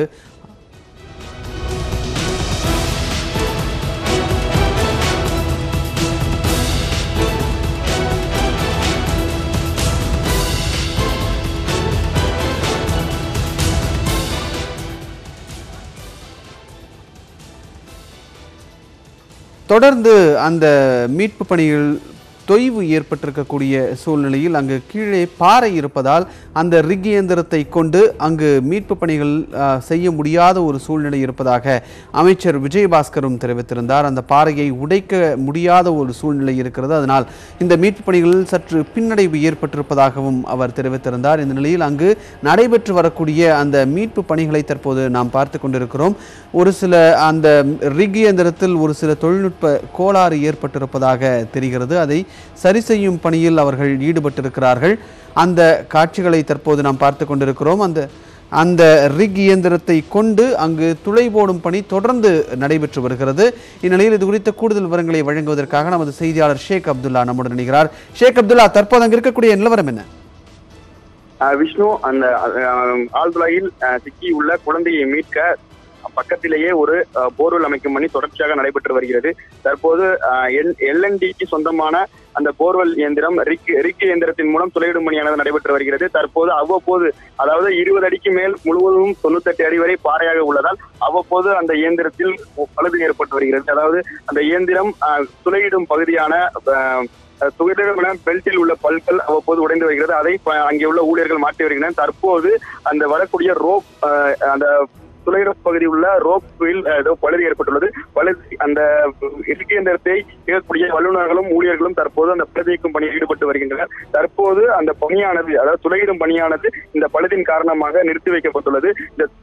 S1: தொடர்ந்து அந்த மீட்பு பணிகள் தொய்வு ஏற்பட்டிருக்கக்கூடிய சூழ்நிலையில் அங்கு கீழே பாறை இருப்பதால் அந்த ரிக் இயந்திரத்தை கொண்டு அங்கு மீட்பு பணிகள் ஆ, செய்ய முடியாத ஒரு சூழ்நிலை இருப்பதாக அமைச்சர் விஜயபாஸ்கரும் தெரிவித்திருந்தார் அந்த பாறையை உடைக்க முடியாத ஒரு சூழ்நிலை இருக்கிறது அதனால் இந்த மீட்பு பணிகளில் சற்று பின்னடைவு ஏற்பட்டிருப்பதாகவும் அவர் தெரிவித்திருந்தார் இந்த நிலையில் அங்கு நடைபெற்று வரக்கூடிய அந்த மீட்பு பணிகளை தற்போது நாம் பார்த்து கொண்டிருக்கிறோம் ஒரு சில அந்த ரிக் இயந்திரத்தில் ஒரு சில தொழில்நுட்ப கோளாறு ஏற்பட்டிருப்பதாக தெரிகிறது அதை சரி செய்யும் பணியில் அவர்கள் ஈடுபட்டிருக்கிறார்கள் அந்த காட்சிகளை தற்போது நாம் பார்த்து கொண்டிருக்கிறோம் அந்த அந்த ரிக் இயந்திரத்தை கொண்டு அங்கு துளை போடும் பணி தொடர்ந்து நடைபெற்று வருகிறது இந்நிலையில் இது குறித்த கூடுதல் விவரங்களை வழங்குவதற்காக நமது செய்தியாளர் ஷேக் அப்துல்லா நம்முடன் இணைகிறார் ஷேக் அப்துல்லா தற்போது அங்கு இருக்கக்கூடிய நிலவரம் என்ன
S15: அஹ் விஷ்ணு அந்த அஹ், ஆழ்துளையில் அஹ், சிக்கியுள்ள குழந்தையை மீட்க பக்கத்திலேயே ஒரு அஹ், போர்வெல் அமைக்கும் பணி தொடர்ச்சியாக நடைபெற்று வருகிறது தற்போது எல்என்டிக்கு சொந்தமான அந்த போர்வெல் இயந்திரம் ரிக் ரிக் இயந்திரத்தின் மூலம் துளையிடும் பணியானது நடைபெற்று வருகிறது தற்போது அவ்வப்போது அதாவது இருபது அடிக்கு மேல் முழுவதும் தொண்ணூத்தெட்டு அடி வரை பாறையாக உள்ளதால் அவ்வப்போது அந்த இயந்திரத்தில் பழுது ஏற்பட்டு வருகிறது அதாவது அந்த இயந்திரம் அஹ், துளையிடும் பகுதியான அஹ், துகிடமான பெல்ட்டில் உள்ள பல்கள் அவ்வப்போது உடைந்து வருகிறது அதை ப- அங்கே உள்ள ஊழியர்கள் மாற்றி வருகின்றனர் தற்போது அந்த வரக்கூடிய ரோப் அஹ், அந்த துளையிட பகுதி உள்ள ரோப்பில் ஏதோ பழுது ஏற்பட்டுள்ளது பழுது அந்த இடுக்கு இயந்திரத்தை இயக்கக்கூடிய வல்லுநர்களும் ஊழியர்களும் தற்போது அந்த பழுதீக்கும் பணியில் ஈடுபட்டு வருகின்றனர் தற்போது அந்த பணியானது அதாவது துளையிடும் பணியானது இந்த பழுதின் காரணமாக நிறுத்தி வைக்கப்பட்டுள்ளது இந்த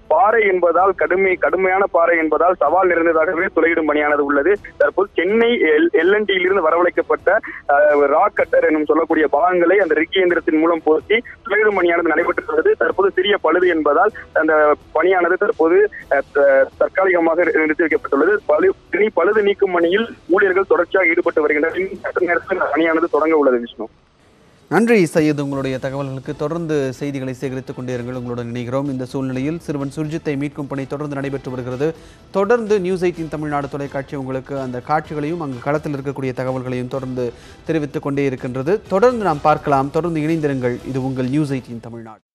S15: பாறை என்பதால் கடுமை கடுமையான பாறை என்பதால் சவால் நிறைந்ததாகவே துளையிடும் பணியானது உள்ளது தற்போது சென்னை எல்என்டியிலிருந்து வரவழைக்கப்பட்ட அஹ், ராக் கட்டர் எனும் சொல்லக்கூடிய பாகங்களை அந்த ரிக்கி இயந்திரத்தின் மூலம் போர்த்தி துளையிடும் பணியானது நடைபெற்று வருகிறது தற்போது சிறிய பழுது என்பதால் அந்த பணியானது தற்போது அஹ், த- தற்காலிகமாக நிறுத்தி வைக்கப்பட்டுள்ளது பழு இனி பழுது நீக்கும் பணியில் ஊழியர்கள் தொடர்ச்சியாக ஈடுபட்டு வருகின்றனர் இன்னும் சற்று நேரத்தில் இந்த பணியானது தொடங்க உள்ளது விஷ்ணு
S1: நன்றி சையது உங்களுடைய தகவல்களுக்கு தொடர்ந்து செய்திகளை சேகரித்துக் கொண்டே இருங்கள் உங்களுடன் இணைகிறோம் இந்த சூழ்நிலையில் சிறுவன் சுர்ஜித்தை மீட்கும் பணி தொடர்ந்து நடைபெற்று வருகிறது தொடர்ந்து நியூஸ் எயிட்டின் தமிழ்நாடு தொலைக்காட்சி உங்களுக்கு அந்த காட்சிகளையும் அங்கு களத்தில் இருக்கக்கூடிய தகவல்களையும் தொடர்ந்து தெரிவித்துக் கொண்டே இருக்கின்றது தொடர்ந்து நாம் பார்க்கலாம் தொடர்ந்து இணைந்திருங்கள் இது உங்கள் நியூஸ் எயிட்டின் தமிழ்நாடு